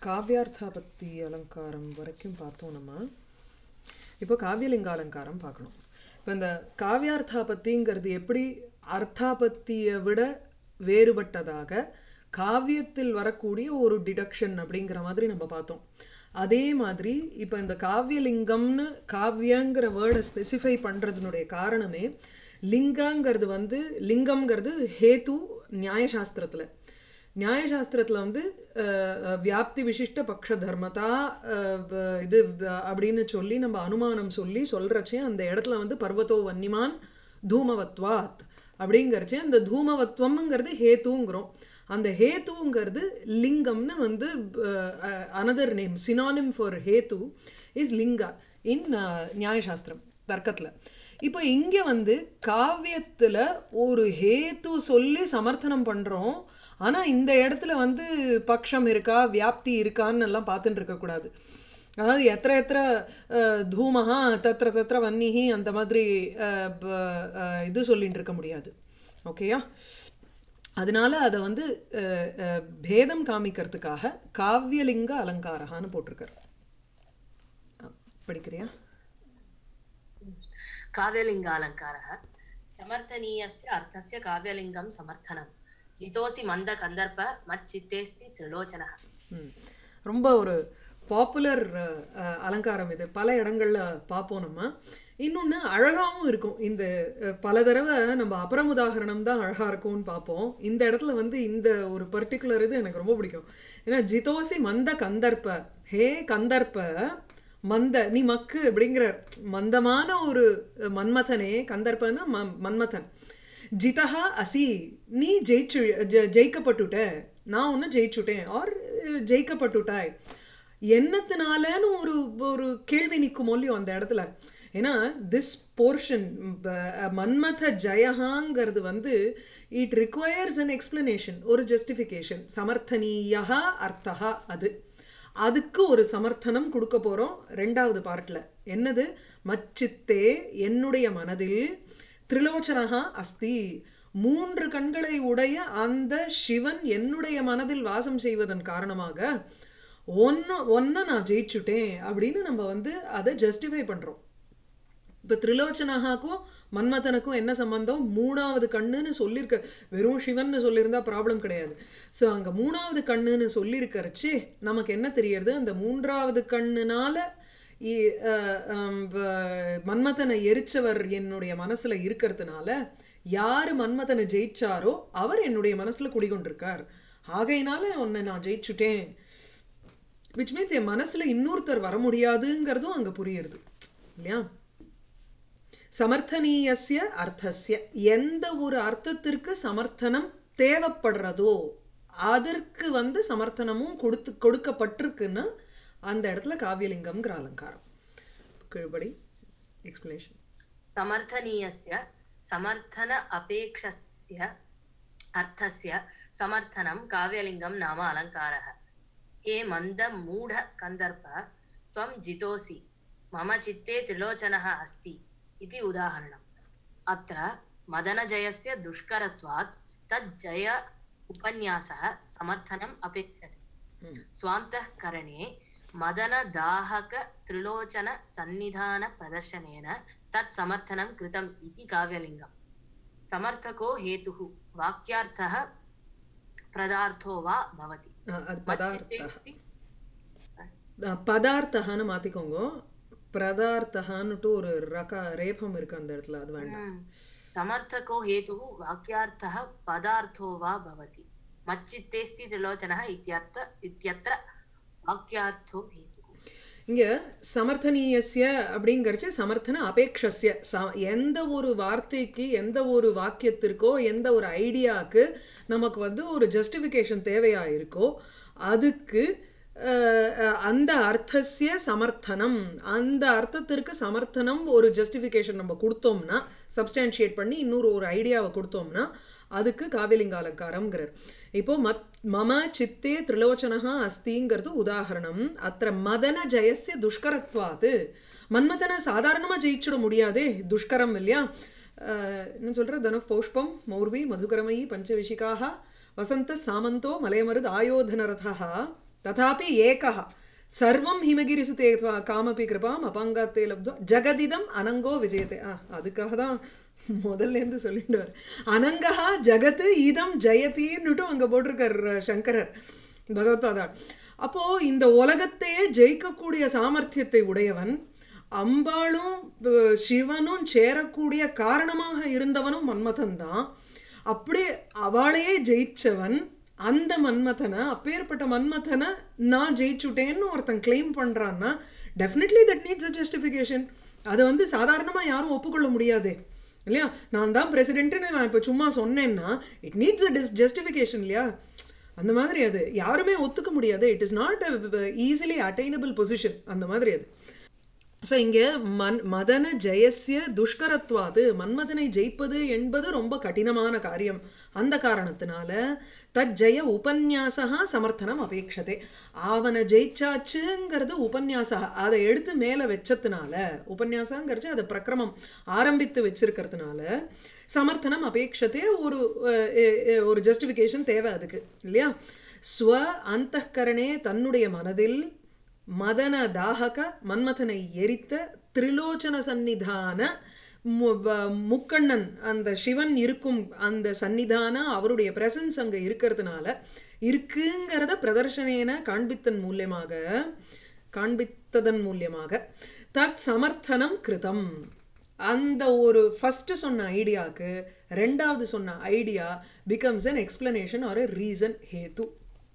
காவ்யார்த்தாபத்தி அலங்காரம் வரைக்கும் பார்த்தோம் நம்ம இப்போ காவியலிங்க அலங்காரம் பார்க்கணும் இப்போ இந்த காவியார்த்தாபத்திங்கிறது எப்படி அர்த்தாபத்தியை விட வேறுபட்டதாக காவியத்தில் வரக்கூடிய ஒரு டிடக்ஷன் அப்படிங்கிற மாதிரி நம்ம பார்த்தோம் அதே மாதிரி இப்போ இந்த காவியலிங்கம்னு காவியங்கிற வேர்டை ஸ்பெசிஃபை பண்ணுறதுனுடைய காரணமே லிங்கங்கிறது வந்து லிங்கம்ங்கிறது ஹேத்து நியாயசாஸ்திரத்தில் நியாயசாஸ்திரத்தில் வந்து அஹ், அஹ், வியாப்தி விசிஷ்ட பக்ஷ தர்மதா அஹ், வ- இது வ- அப்படின்னு சொல்லி நம்ம அனுமானம் சொல்லி சொல்கிறச்சே அந்த இடத்துல வந்து பர்வதோ வன்னிமான் தூமவத்வாத் அப்படிங்கிறச்சே அந்த தூமவத்வம்ங்கிறது ஹேத்துங்கிறோம் அந்த ஹேத்துங்கிறது லிங்கம்னு வந்து அனதர் நேம் சினானிம் ஃபார் ஹேத்து இஸ் லிங்கா இன் நியாயசாஸ்திரம் தர்க்கத்தில் இப்போ இங்கே வந்து காவியத்தில் ஒரு ஹேத்து சொல்லி சமர்த்தனம் பண்ணுறோம் ஆனால் இந்த இடத்துல வந்து பக்ஷம் இருக்கா வியாப்தி இருக்கான்னு எல்லாம் பார்த்துட்டு இருக்கக்கூடாது அதாவது எத்திர எத்திர அஹ், தூமஹா தத்திர தத்திர வன்னிஹி அந்த மாதிரி அஹ், ப- அஹ், இது சொல்லிட்டு இருக்க முடியாது ஓகேயா அதனால அதை வந்து அஹ், அஹ், பேதம் காமிக்கிறதுக்காக காவியலிங்க அலங்காரகான்னு போட்டிருக்காரு அஹ், படிக்கிறியா काव्यलिङ्गालङ्कारः समर्थनीयस्य अर्थस्य काव्यलिङ्गं समर्थनं जितोऽसि मन्दकन्दर्प मच्चित्तेऽस्ति त्रिलोचनः ம். ரொம்ப ஒரு பாப்புலர் அலங்காரம் இது பல இடங்கள்ல பார்ப்போம் நம்ம இன்னொன்று அழகாகவும் இருக்கும் இந்த அஹ், பல தடவை நம்ம அபரம் உதாகரணம் தான் அழகாக இருக்கும்னு பார்ப்போம் இந்த இடத்துல வந்து இந்த ஒரு பர்டிகுலர் இது எனக்கு ரொம்ப பிடிக்கும் ஏன்னா ஜிதோசி மந்த கந்தர்ப்ப ஹே கந்தர்ப்ப மந்த நீ மக்கு அப்படிங்கிற மந்தமான ஒரு மன்மதனே கந்தர்ப்பன்னா ம மன்மதன் ஜிதஹா அசி நீ ஜெயிச்சு ஜெ- ஜெயிக்கப்பட்டுட்ட நான் ஒன்று ஜெயிச்சுட்டேன் ஆர் ஜெயிக்கப்பட்டுட்டாய் என்னத்தினாலன்னு ஒரு ஒரு கேள்வி நிற்கும் இல்லையோ அந்த இடத்துல ஏன்னா திஸ் போர்ஷன் மன்மத ஜெயஹாங்கிறது வந்து இட் ரிக்வயர்ஸ் அன் எக்ஸ்பிளனேஷன் ஒரு ஜஸ்டிஃபிகேஷன் சமர்த்தனீயா அர்த்தா அது அதுக்கு ஒரு சமர்த்தனம் கொடுக்க போகிறோம் ரெண்டாவது பார்ட்டில் என்னது மச்சித்தே என்னுடைய மனதில் திரிலோச்சனகா அஸ்தி மூன்று கண்களை உடைய அந்த சிவன் என்னுடைய மனதில் வாசம் செய்வதன் காரணமாக ஒன்று ஒன்றை நான் ஜெயிச்சுட்டேன் அப்படின்னு நம்ம வந்து அதை ஜஸ்டிஃபை பண்ணுறோம் இப்போ திரிலோச்சனகாக்கும் மன்மதனுக்கும் என்ன சம்பந்தம் மூணாவது கண்ணுன்னு சொல்லியிருக்க வெறும் சிவன்னு சொல்லியிருந்தா ப்ராப்ளம் கிடையாது ஸோ அங்கே மூணாவது கண்ணுன்னு சொல்லியிருக்கிறச்சே நமக்கு என்ன தெரியறது அந்த மூன்றாவது கண்ணுனால இ- அஹ், ஹம், வ- மன்மதனை எரிச்சவர் என்னுடைய மனசுல இருக்கிறதுனால யாரு மன்மதனை ஜெயிச்சாரோ அவர் என்னுடைய மனசுல குடிகொண்டிருக்கார் ஆகையினால உன்னை நான் ஜெயிச்சுட்டேன் விச் மீன்ஸ் என் மனசுல இன்னொருத்தர் வர முடியாதுங்கிறதும் அங்க புரியுறது இல்லையா சமர்த்தனீயஸ்ய அர்த்தஸ்ய எந்த ஒரு அர்த்தத்திற்கு சமர்த்தனம் தேவைப்படுறதோ அதற்கு வந்து சமர்த்தனமும் கொடுத்து கொடுக்கப்பட்டிருக்குன்னா அந்த இடத்துல காவியலிங்கம்ங்கிற அலங்காரம் கீழ்படி எக்ஸ்பிளனேஷன் समर्थनीयस्य समर्थन अपेक्षस्य अर्थस्य समर्थनं काव्यलिङ्गं नाम अलङ्कारः हे मन्दमूढकन्दर्प त्वं जितोऽसि मम चित्ते त्रिलोचनः अस्ति इति उदाहरणम् अत्र मदनजयस्य दुष्करत्वात् तज्जय उपन्यासः समर्थनम् अपेक्षते स्वान्तःकरणे मदनदाहकत्रिलोचनसन्निधानप्रदर्शनेन तत् समर्थनं कृतम् इति काव्यलिङ्गम् समर्थको हेतुः वाक्यार्थः प्रदार्थो वा भवति அது பதார்த்த मच्चित्तेऽस्ति பதார்த்தகான்னு மாத்திக்கோங்க பிரதார்த்தகான்னுட்டு ஒரு ரக ரேபம் இருக்கு அந்த இடத்துல அது வேண்டாம் हम्म। समर्थको हेतुः वाक्यार्थः पदार्थो वा भवति मच्चित्तेऽस्ति त्रिलोचनः इत्यर्थ इत्यत्र वाक्यार्थो हेतुः இங்க சமர்த்தனீயஸ்ய அப்படிங்கிறச்சு சமர்த்தன அபேக்ஷஸ்ய ச எந்த ஒரு வார்த்தைக்கு எந்த ஒரு வாக்கியத்திற்கோ எந்த ஒரு ஐடியாவுக்கு நமக்கு வந்து ஒரு ஜஸ்டிஃபிகேஷன் தேவையா இருக்கோ அதுக்கு அஹ், அஹ், அந்த அர்த்தசிய சமர்த்தனம் அந்த அர்த்தத்திற்கு சமர்த்தனம் ஒரு ஜஸ்டிஃபிகேஷன் நம்ம கொடுத்தோம்னா சப்ஸ்டான்ஷியேட் பண்ணி இன்னொரு ஒரு ஐடியாவை கொடுத்தோம்னா அதுக்கு காவியலிங்க அலங்காரம்ங்கிறார் இப்போ மத் மம சித்தே திரிலோச்சனஹா அஸ்திங்கிறது உதாகரணம் அத்த மதன ஜெயஸ்ய துஷ்கரத்வாது மன்மதனை சாதாரணமாக ஜெயிச்சிட முடியாதே துஷ்கரம் இல்லையா அஹ், என்ன சொல்ற தனுப் பௌஷ்பம் மௌர்வி மதுகரமயி பஞ்சவிஷிகாக வசந்த சாமந்தோ மலையமருத் ஆயோதனரதா ததாபி ஏகः சர்வம் ஹிமகிரிசுதே त्वा- காமபி கிருபாம் அபங்காத்தே லப்துவா ஜெகதிதம் அனங்கோ விஜயதே ஆ அதுக்காக தான் முதல்ல இருந்து சொல்லிட்டு வர அனங்கஹா ஜகத்து இதம் ஜெயதின்னுட்டும் அங்க போட்டிருக்கார் சங்கரர் பகவத்பாதா அப்போ இந்த உலகத்தையே ஜெயிக்கக்கூடிய சாமர்த்தியத்தை உடையவன் அம்பாளும் அஹ், சிவனும் சேரக்கூடிய காரணமாக இருந்தவனும் மன்மதன் தான் அப்படியே அவளையே ஜெயிச்சவன் அந்த மன்மதனை அப்பேற்பட்ட மன்மதனை நான் ஜெயிச்சுட்டேன்னு ஒருத்தன் கிளைம் பண்றான்னா definitely that needs a justification அதை வந்து சாதாரணமாக யாரும் ஒப்புக்கொள்ள முடியாதே இல்லையா நான் தான் பிரசிடென்ட்னு நான் இப்போ சும்மா சொன்னேன்னா it needs a dis justification இல்லையா அந்த மாதிரி அது யாருமே ஒத்துக்க முடியாது it is not easily attainable position அந்த மாதிரி அது ஸோ இங்கே மன் மதன ஜெயஸ்ய துஷ்கரத்வாது மன்மதனை ஜெயிப்பது என்பது ரொம்ப கடினமான காரியம் அந்த காரணத்தினால தஜ்ஜய உபன்யாசா சமர்த்தனம் அபேட்சதே அவனை ஜெயிச்சாச்சுங்கிறது உபன்யாசா அதை எடுத்து மேலே வச்சதுனால உபன்யாசங்கிறது அதை பிரக்கிரமம் ஆரம்பித்து வச்சிருக்கிறதுனால சமர்த்தனம் அபேட்சத்தே ஒரு அஹ், அஹ், அஹ், ஒரு ஜஸ்டிஃபிகேஷன் தேவை அதுக்கு இல்லையா ஸ்வ அந்தఃகரணே தன்னுடைய மனதில் மதன தாகக மன்மதனை எரித்த திரிலோச்சன சந்நிதான மு- ப- முக்கண்ணன் அந்த சிவன் இருக்கும் அந்த சந்நிதான அவருடைய பிரசன்ஸ் அங்க இருக்கிறதுனால இருக்குங்கிறத பிரதர்ஷனேன காண்பித்தன் மூலியமாக காண்பித்ததன் மூலியமாக தத் சமர்த்தனம் கிருதம் அந்த ஒரு ஃபர்ஸ்ட் சொன்ன ஐடியாக்கு ரெண்டாவது சொன்ன idea becomes an explanation or a reason ஹேத்து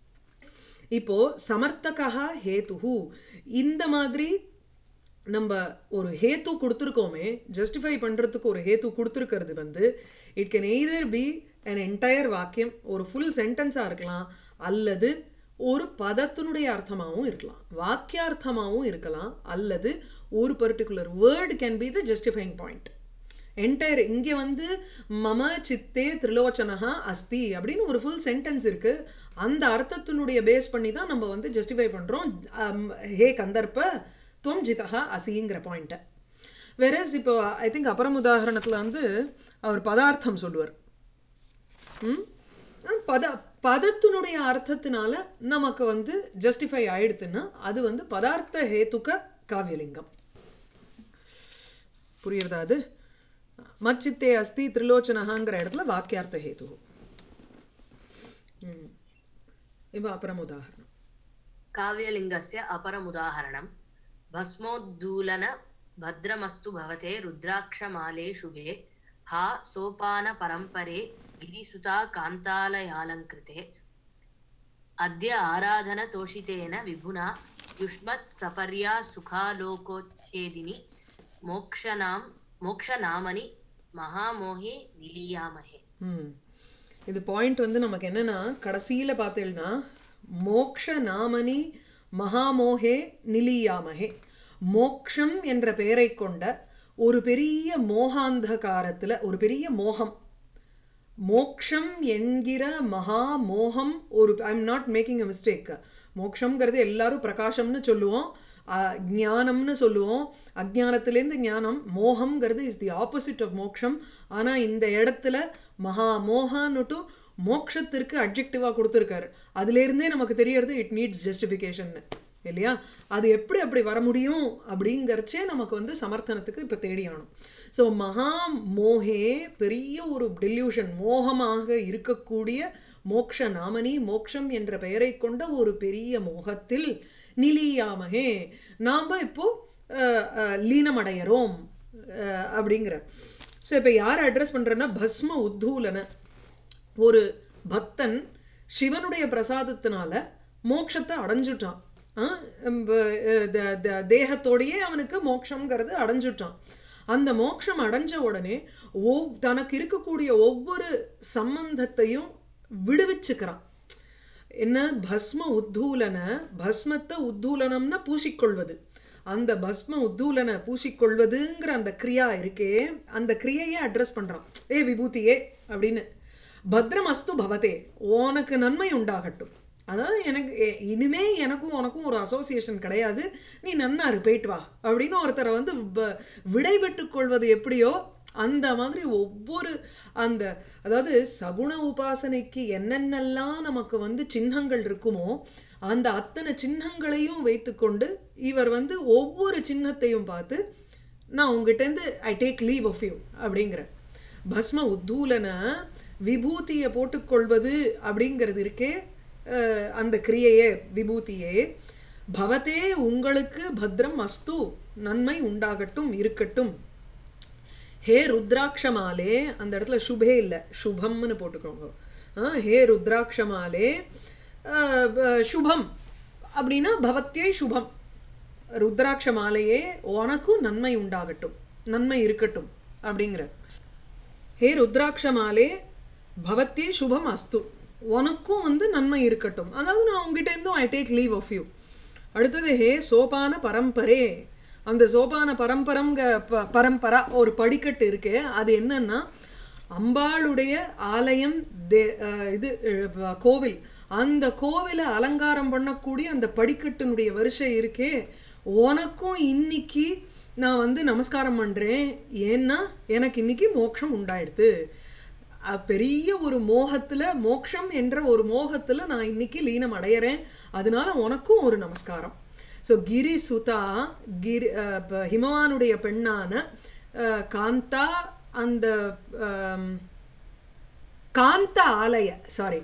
இப்போ சமர்த்தகா ஹேத்துஹு இந்த மாதிரி நம்ம ஒரு ஹேத்து கொடுத்துருக்கோமே ஜஸ்டிஃபை பண்ணுறதுக்கு ஒரு ஹேத்து கொடுத்துருக்கிறது வந்து it can either be an entire வாக்கியம் ஒரு ஃபுல் சென்டென்ஸாக இருக்கலாம் அல்லது ஒரு பதத்தினுடைய அர்த்தமாகவும் இருக்கலாம் வாக்கியார்த்தமாகவும் இருக்கலாம் அல்லது ஒரு particular word can be the justifying point entire இங்கே வந்து மம சித்தே திரிலோச்சனஹா அஸ்தி அப்படின்னு ஒரு ஃபுல் சென்டென்ஸ் இருக்கு அந்த அர்த்தத்தினுடைய பேஸ் பண்ணி தான் நம்ம வந்து ஜஸ்டிஃபை பண்ணுறோம் ஹே கந்தர்ப்ப துவம் ஜிதஹா அசிங்கிற பாயிண்ட்டை வேறஸ் இப்போ ஐ திங்க் அப்புறம் உதாரணத்தில் வந்து அவர் பதார்த்தம் சொல்லுவார் ம்? பத பதத்தினுடைய அர்த்தத்தினால நமக்கு வந்து ஜஸ்டிஃபை ஆயிடுத்துன்னா அது வந்து பதார்த்த ஹேத்துக்க காவியலிங்கம் புரியுறதா அது மச்சித்தே அஸ்தி திரிலோச்சனஹாங்கிற இடத்துல வாக்கியார்த்த ஹேது ம். இப்போ அப்புறம் உதாரணம் काव्यलिङ्गस्य अपरमुदाहरणं भस्मोद्दूलन भद्रमस्तु भवते रुद्राक्षमाले शुभे हा सोपानपरम्परे गिरिसुता कान्तालयालङ्कृते अद्य आराधनतोषितेन विभुना युष्मत्सपर्या सुखालोकोच्छेदिनि मोक्षनां मोक्षनामनि महामोहे निलीयामहे ம் இது பாயிண்ட் வந்து நமக்கு என்னன்னா கடைசியில பார்த்தேன்னா மோக்ஷ நாமனி மகாமோகே நிலியாமகே மோக்ஷம் என்ற பெயரை கொண்ட ஒரு பெரிய மோகாந்தகாரத்துல ஒரு பெரிய மோகம் மோக்ஷம் என்கிற மகா மோகம் ஒரு I am not making a mistake மோக்ஷங்கிறது எல்லாரும் பிரகாசம்னு சொல்லுவோம் அஹ், ஞானம்னு சொல்லுவோம் அஜ்ஞானத்திலேருந்து ஞானம் மோகம்ங்கிறது இஸ் தி ஆப்போசிட் ஆஃப் மோக்ஷம் ஆனால் இந்த இடத்துல மகா மோகான்னுட்டு மோக்ஷத்திற்கு அட்ஜெக்டிவாக கொடுத்துருக்காரு அதுலேருந்தே நமக்கு தெரியறது இட் நீட்ஸ் ஜஸ்டிஃபிகேஷன் இல்லையா அது எப்படி அப்படி வர முடியும் அப்படிங்கிறச்சே நமக்கு வந்து சமர்த்தனத்துக்கு இப்போ தேடி ஆகணும் ஸோ மகா மோகே பெரிய ஒரு டெல்யூஷன் மோகமாக இருக்கக்கூடிய மோக்ஷ நாமனி மோக்ஷம் என்ற பெயரை கொண்ட ஒரு பெரிய மோகத்தில் நிலியாமகே நாம் இப்போ அஹ், அஹ், லீனமடையறோம் அஹ், அப்படிங்கிற ஸோ இப்போ யார் அட்ரஸ் பண்ணுறேன்னா பஸ்ம உத்தூலன ஒரு பக்தன் சிவனுடைய பிரசாதத்தினால மோட்சத்தை அடைஞ்சுட்டான் ஆ, ப- த- த- தேகத்தோடையே அவனுக்கு மோட்சம்ங்கிறது அடைஞ்சுட்டான் அந்த மோட்சம் அடைஞ்ச உடனே ஒவ் தனக்கு இருக்கக்கூடிய ஒவ்வொரு சம்பந்தத்தையும் விடுவிச்சுக்கிறான் என்ன பஸ்ம உத்தூலன பஸ்மத்தை உத்தூலனம்னா பூசிக்கொள்வது அந்த பஸ்ம உத்தூலன பூசிக்கொள்வதுங்கிற அந்த கிரியா இருக்கே அந்த கிரியையே அட்ரஸ் பண்றான் ஏ விபூதியே அப்படின்னு பத்ரம் அஸ்து பவதே உனக்கு நன்மை உண்டாகட்டும் அதாவது எனக்கு எ- இனிமே எனக்கும் உனக்கும் ஒரு அசோசியேஷன் கிடையாது நீ நன்னாரு போயிட்டு வா அப்படின்னு ஒருத்தரை வந்து வ- விடை பெற்றுக் கொள்வது எப்படியோ அந்த மாதிரி ஒவ்வொரு அந்த அதாவது சகுண உபாசனைக்கு என்னென்னலாம் நமக்கு வந்து சின்னங்கள் இருக்குமோ அந்த அத்தனை சின்னங்களையும் வைத்துக்கொண்டு இவர் வந்து ஒவ்வொரு சின்னத்தையும் பார்த்து நான் உங்ககிட்டேருந்து I take leave of you அப்படிங்கிற பஸ்ம உத்தூலன விபூதியை போட்டுக்கொள்வது அப்படிங்கிறது இருக்கே அஹ், அந்த கிரியையே விபூதியே பவதே உங்களுக்கு பத்ரம் அஸ்து நன்மை உண்டாகட்டும் இருக்கட்டும் ஹே ருத்ராட்சமாலே அந்த இடத்துல சுபே இல்லை சுபம்னு போட்டுக்கோங்க ஆ, ஹே ருத்ராட்சமாலே ஆ, ப- சுபம் அப்படின்னா பவத்தியை சுபம் ருத்ராட்ச மாலையே உனக்கும் நன்மை உண்டாகட்டும் நன்மை இருக்கட்டும் அப்படிங்கிற ஹே ருத்ராட்ச மாலே பவத்தியே சுபம் அஸ்து உனக்கும் வந்து நன்மை இருக்கட்டும் அதாவது நான் உங்ககிட்ட இருந்தும் I take leave of you அடுத்தது ஹே சோபான பரம்பரே அந்த சோபான பரம்பரங்க ப பரம்பரா ஒரு படிக்கட்டு இருக்கு அது என்னன்னா அம்பாளுடைய ஆலயம் தே அஹ் இது அஹ் கோவில் அந்த கோவிலை அலங்காரம் பண்ணக்கூடிய அந்த படிக்கட்டினுடைய வரிசை இருக்கே உனக்கும் இன்னைக்கு நான் வந்து நமஸ்காரம் பண்ணுறேன் ஏன்னா எனக்கு இன்னைக்கு மோட்சம் உண்டாயிடுது அஹ் பெரிய ஒரு மோகத்துல மோக்ஷம் என்ற ஒரு மோகத்துல நான் இன்னைக்கு லீனம் அடையறேன் அதனால உனக்கும் ஒரு நமஸ்காரம் ஸோ கிரி சுதா கிரி அஹ், ப- ஹிமவானுடைய பெண்ணான அஹ், காந்தா அந்த அம், காந்த ஆலய சாரி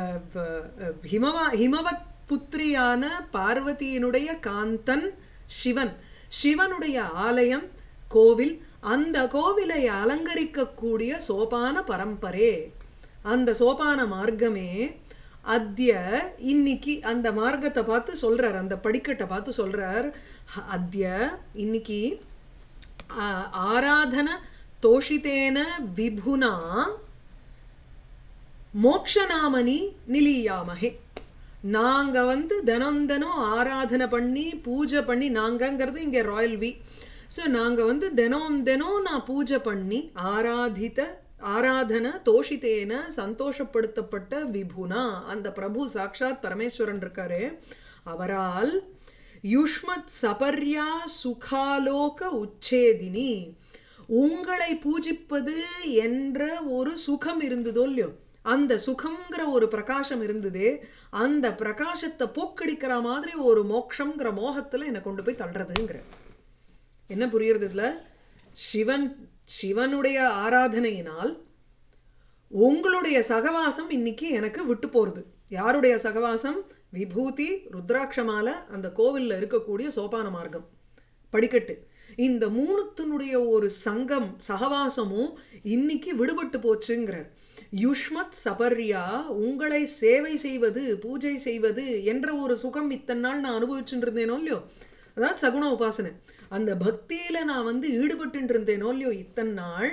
ஹிமவா ஹிமவத் புத்திரியான பார்வதியினுடைய காந்தன் சிவன் சிவனுடைய ஆலயம் கோவில் அந்த கோவிலை அலங்கரிக்கக்கூடிய சோபான பரம்பரே அந்த சோபான மார்க்கமே அத்ய இன்னைக்கு அந்த மார்க்கத்தை பார்த்து சொல்றார் அந்த படிக்கட்டை பார்த்து சொல்றார் "ஹ- அத்ய இன்னைக்கு ஆ, ஆராதன தோஷிதேன விபுனா மோக்ஷநாமனி நிலியாமஹே நாங்க வந்து தினம் தினம் ஆராதனை பண்ணி பூஜை பண்ணி நாங்கங்கிறது இங்க ராயல் வி ஸோ நாங்க வந்து தினம் தினம் நான் பூஜை பண்ணி ஆராதித்த ஆராதன தோஷித்தேன சந்தோஷப்படுத்தப்பட்ட விபுனா அந்த பிரபு சாக்ஷாத் பரமேஸ்வரன் இருக்காரு அவரால் யுஷ்மத் சபர்யா சுகாலோக உச்சேதினி உங்களை பூஜிப்பது என்ற ஒரு சுகம் இருந்ததோ இல்லையோ அந்த சுகம்ங்கிற ஒரு பிரகாசம் இருந்ததே அந்த பிரகாசத்தை போக்கடிக்கிற மாதிரி ஒரு மோக்ஷங்கிற மோகத்துல என்னை கொண்டு போய் தள்ளுறதுங்கிற என்ன புரியுறது இதுல சிவன் சிவனுடைய ஆராதனையினால் உங்களுடைய சகவாசம் இன்னைக்கு எனக்கு விட்டு போறது யாருடைய சகவாசம் விபூதி ருத்ராட்சமால அந்த கோவில்ல இருக்கக்கூடிய சோபான மார்க்கம் படிக்கட்டு இந்த மூணுத்தினுடைய ஒரு சங்கம் சகவாசமும் இன்னைக்கு விடுபட்டு போச்சுங்கிறார் யுஷ்மத் சபர்யா உங்களை சேவை செய்வது பூஜை செய்வது என்ற ஒரு சுகம் இத்தனை நாள் நான் அனுபவிச்சுட்டு இருந்தேனோ இல்லையோ அதாவது சகுண உபாசனை அந்த பக்தியில நான் வந்து ஈடுபட்டு இருந்தேனோ இல்லையோ இத்தனை நாள்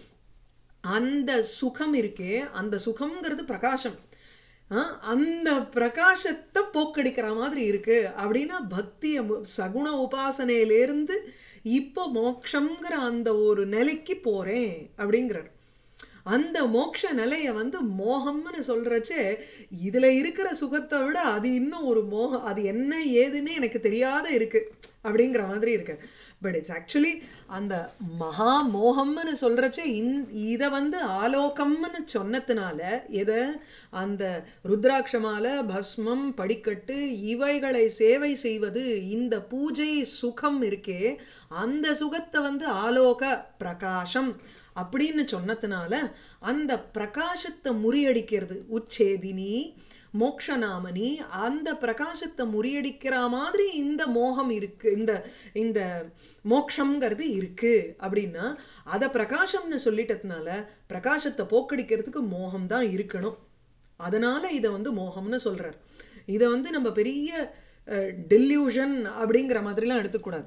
அந்த சுகம் இருக்கே அந்த சுகம்ங்கிறது பிரகாசம் ஆ, அந்த பிரகாசத்தை போக்கடிக்கிற மாதிரி இருக்கு அப்படின்னா பக்திய மு- சகுண உபாசனையிலேருந்து இப்போ மோட்சம்ங்கிற அந்த ஒரு நிலைக்கு போறேன் அப்படிங்கிறார் அந்த மோட்ச நிலையை வந்து மோகம்னு சொல்றச்சே இதுல இருக்கிற சுகத்தை விட அது இன்னும் ஒரு மோகம் அது என்ன ஏதுன்னு எனக்கு தெரியாத இருக்கு அப்படிங்கிற மாதிரி இருக்கு பட் இட்ஸ் ஆக்சுவலி அந்த மகா மோகம்னு சொல்றச்சே இந் இதை வந்து ஆலோகம்னு சொன்னதுனால எதை அந்த ருத்ராட்சமால பஸ்மம் படிக்கட்டு இவைகளை சேவை செய்வது இந்த பூஜை சுகம் இருக்கே அந்த சுகத்தை வந்து ஆலோக பிரகாசம் அப்படின்னு சொன்னதுனால அந்த பிரகாசத்தை முறியடிக்கிறது உச்சேதினி மோக்ஷநாமனி அந்த பிரகாசத்தை முறியடிக்கிற மாதிரி இந்த மோகம் இருக்கு இந்த இந்த மோக்ஷங்கிறது இருக்கு அப்படின்னா அதை பிரகாசம்னு சொல்லிட்டதுனால பிரகாசத்தை போக்கடிக்கிறதுக்கு மோகம் தான் இருக்கணும் அதனால இதை வந்து மோகம்னு சொல்றார் இதை வந்து நம்ம பெரிய டெல்யூஷன் அப்படிங்கிற மாதிரிலாம் எடுத்துக்கூடாது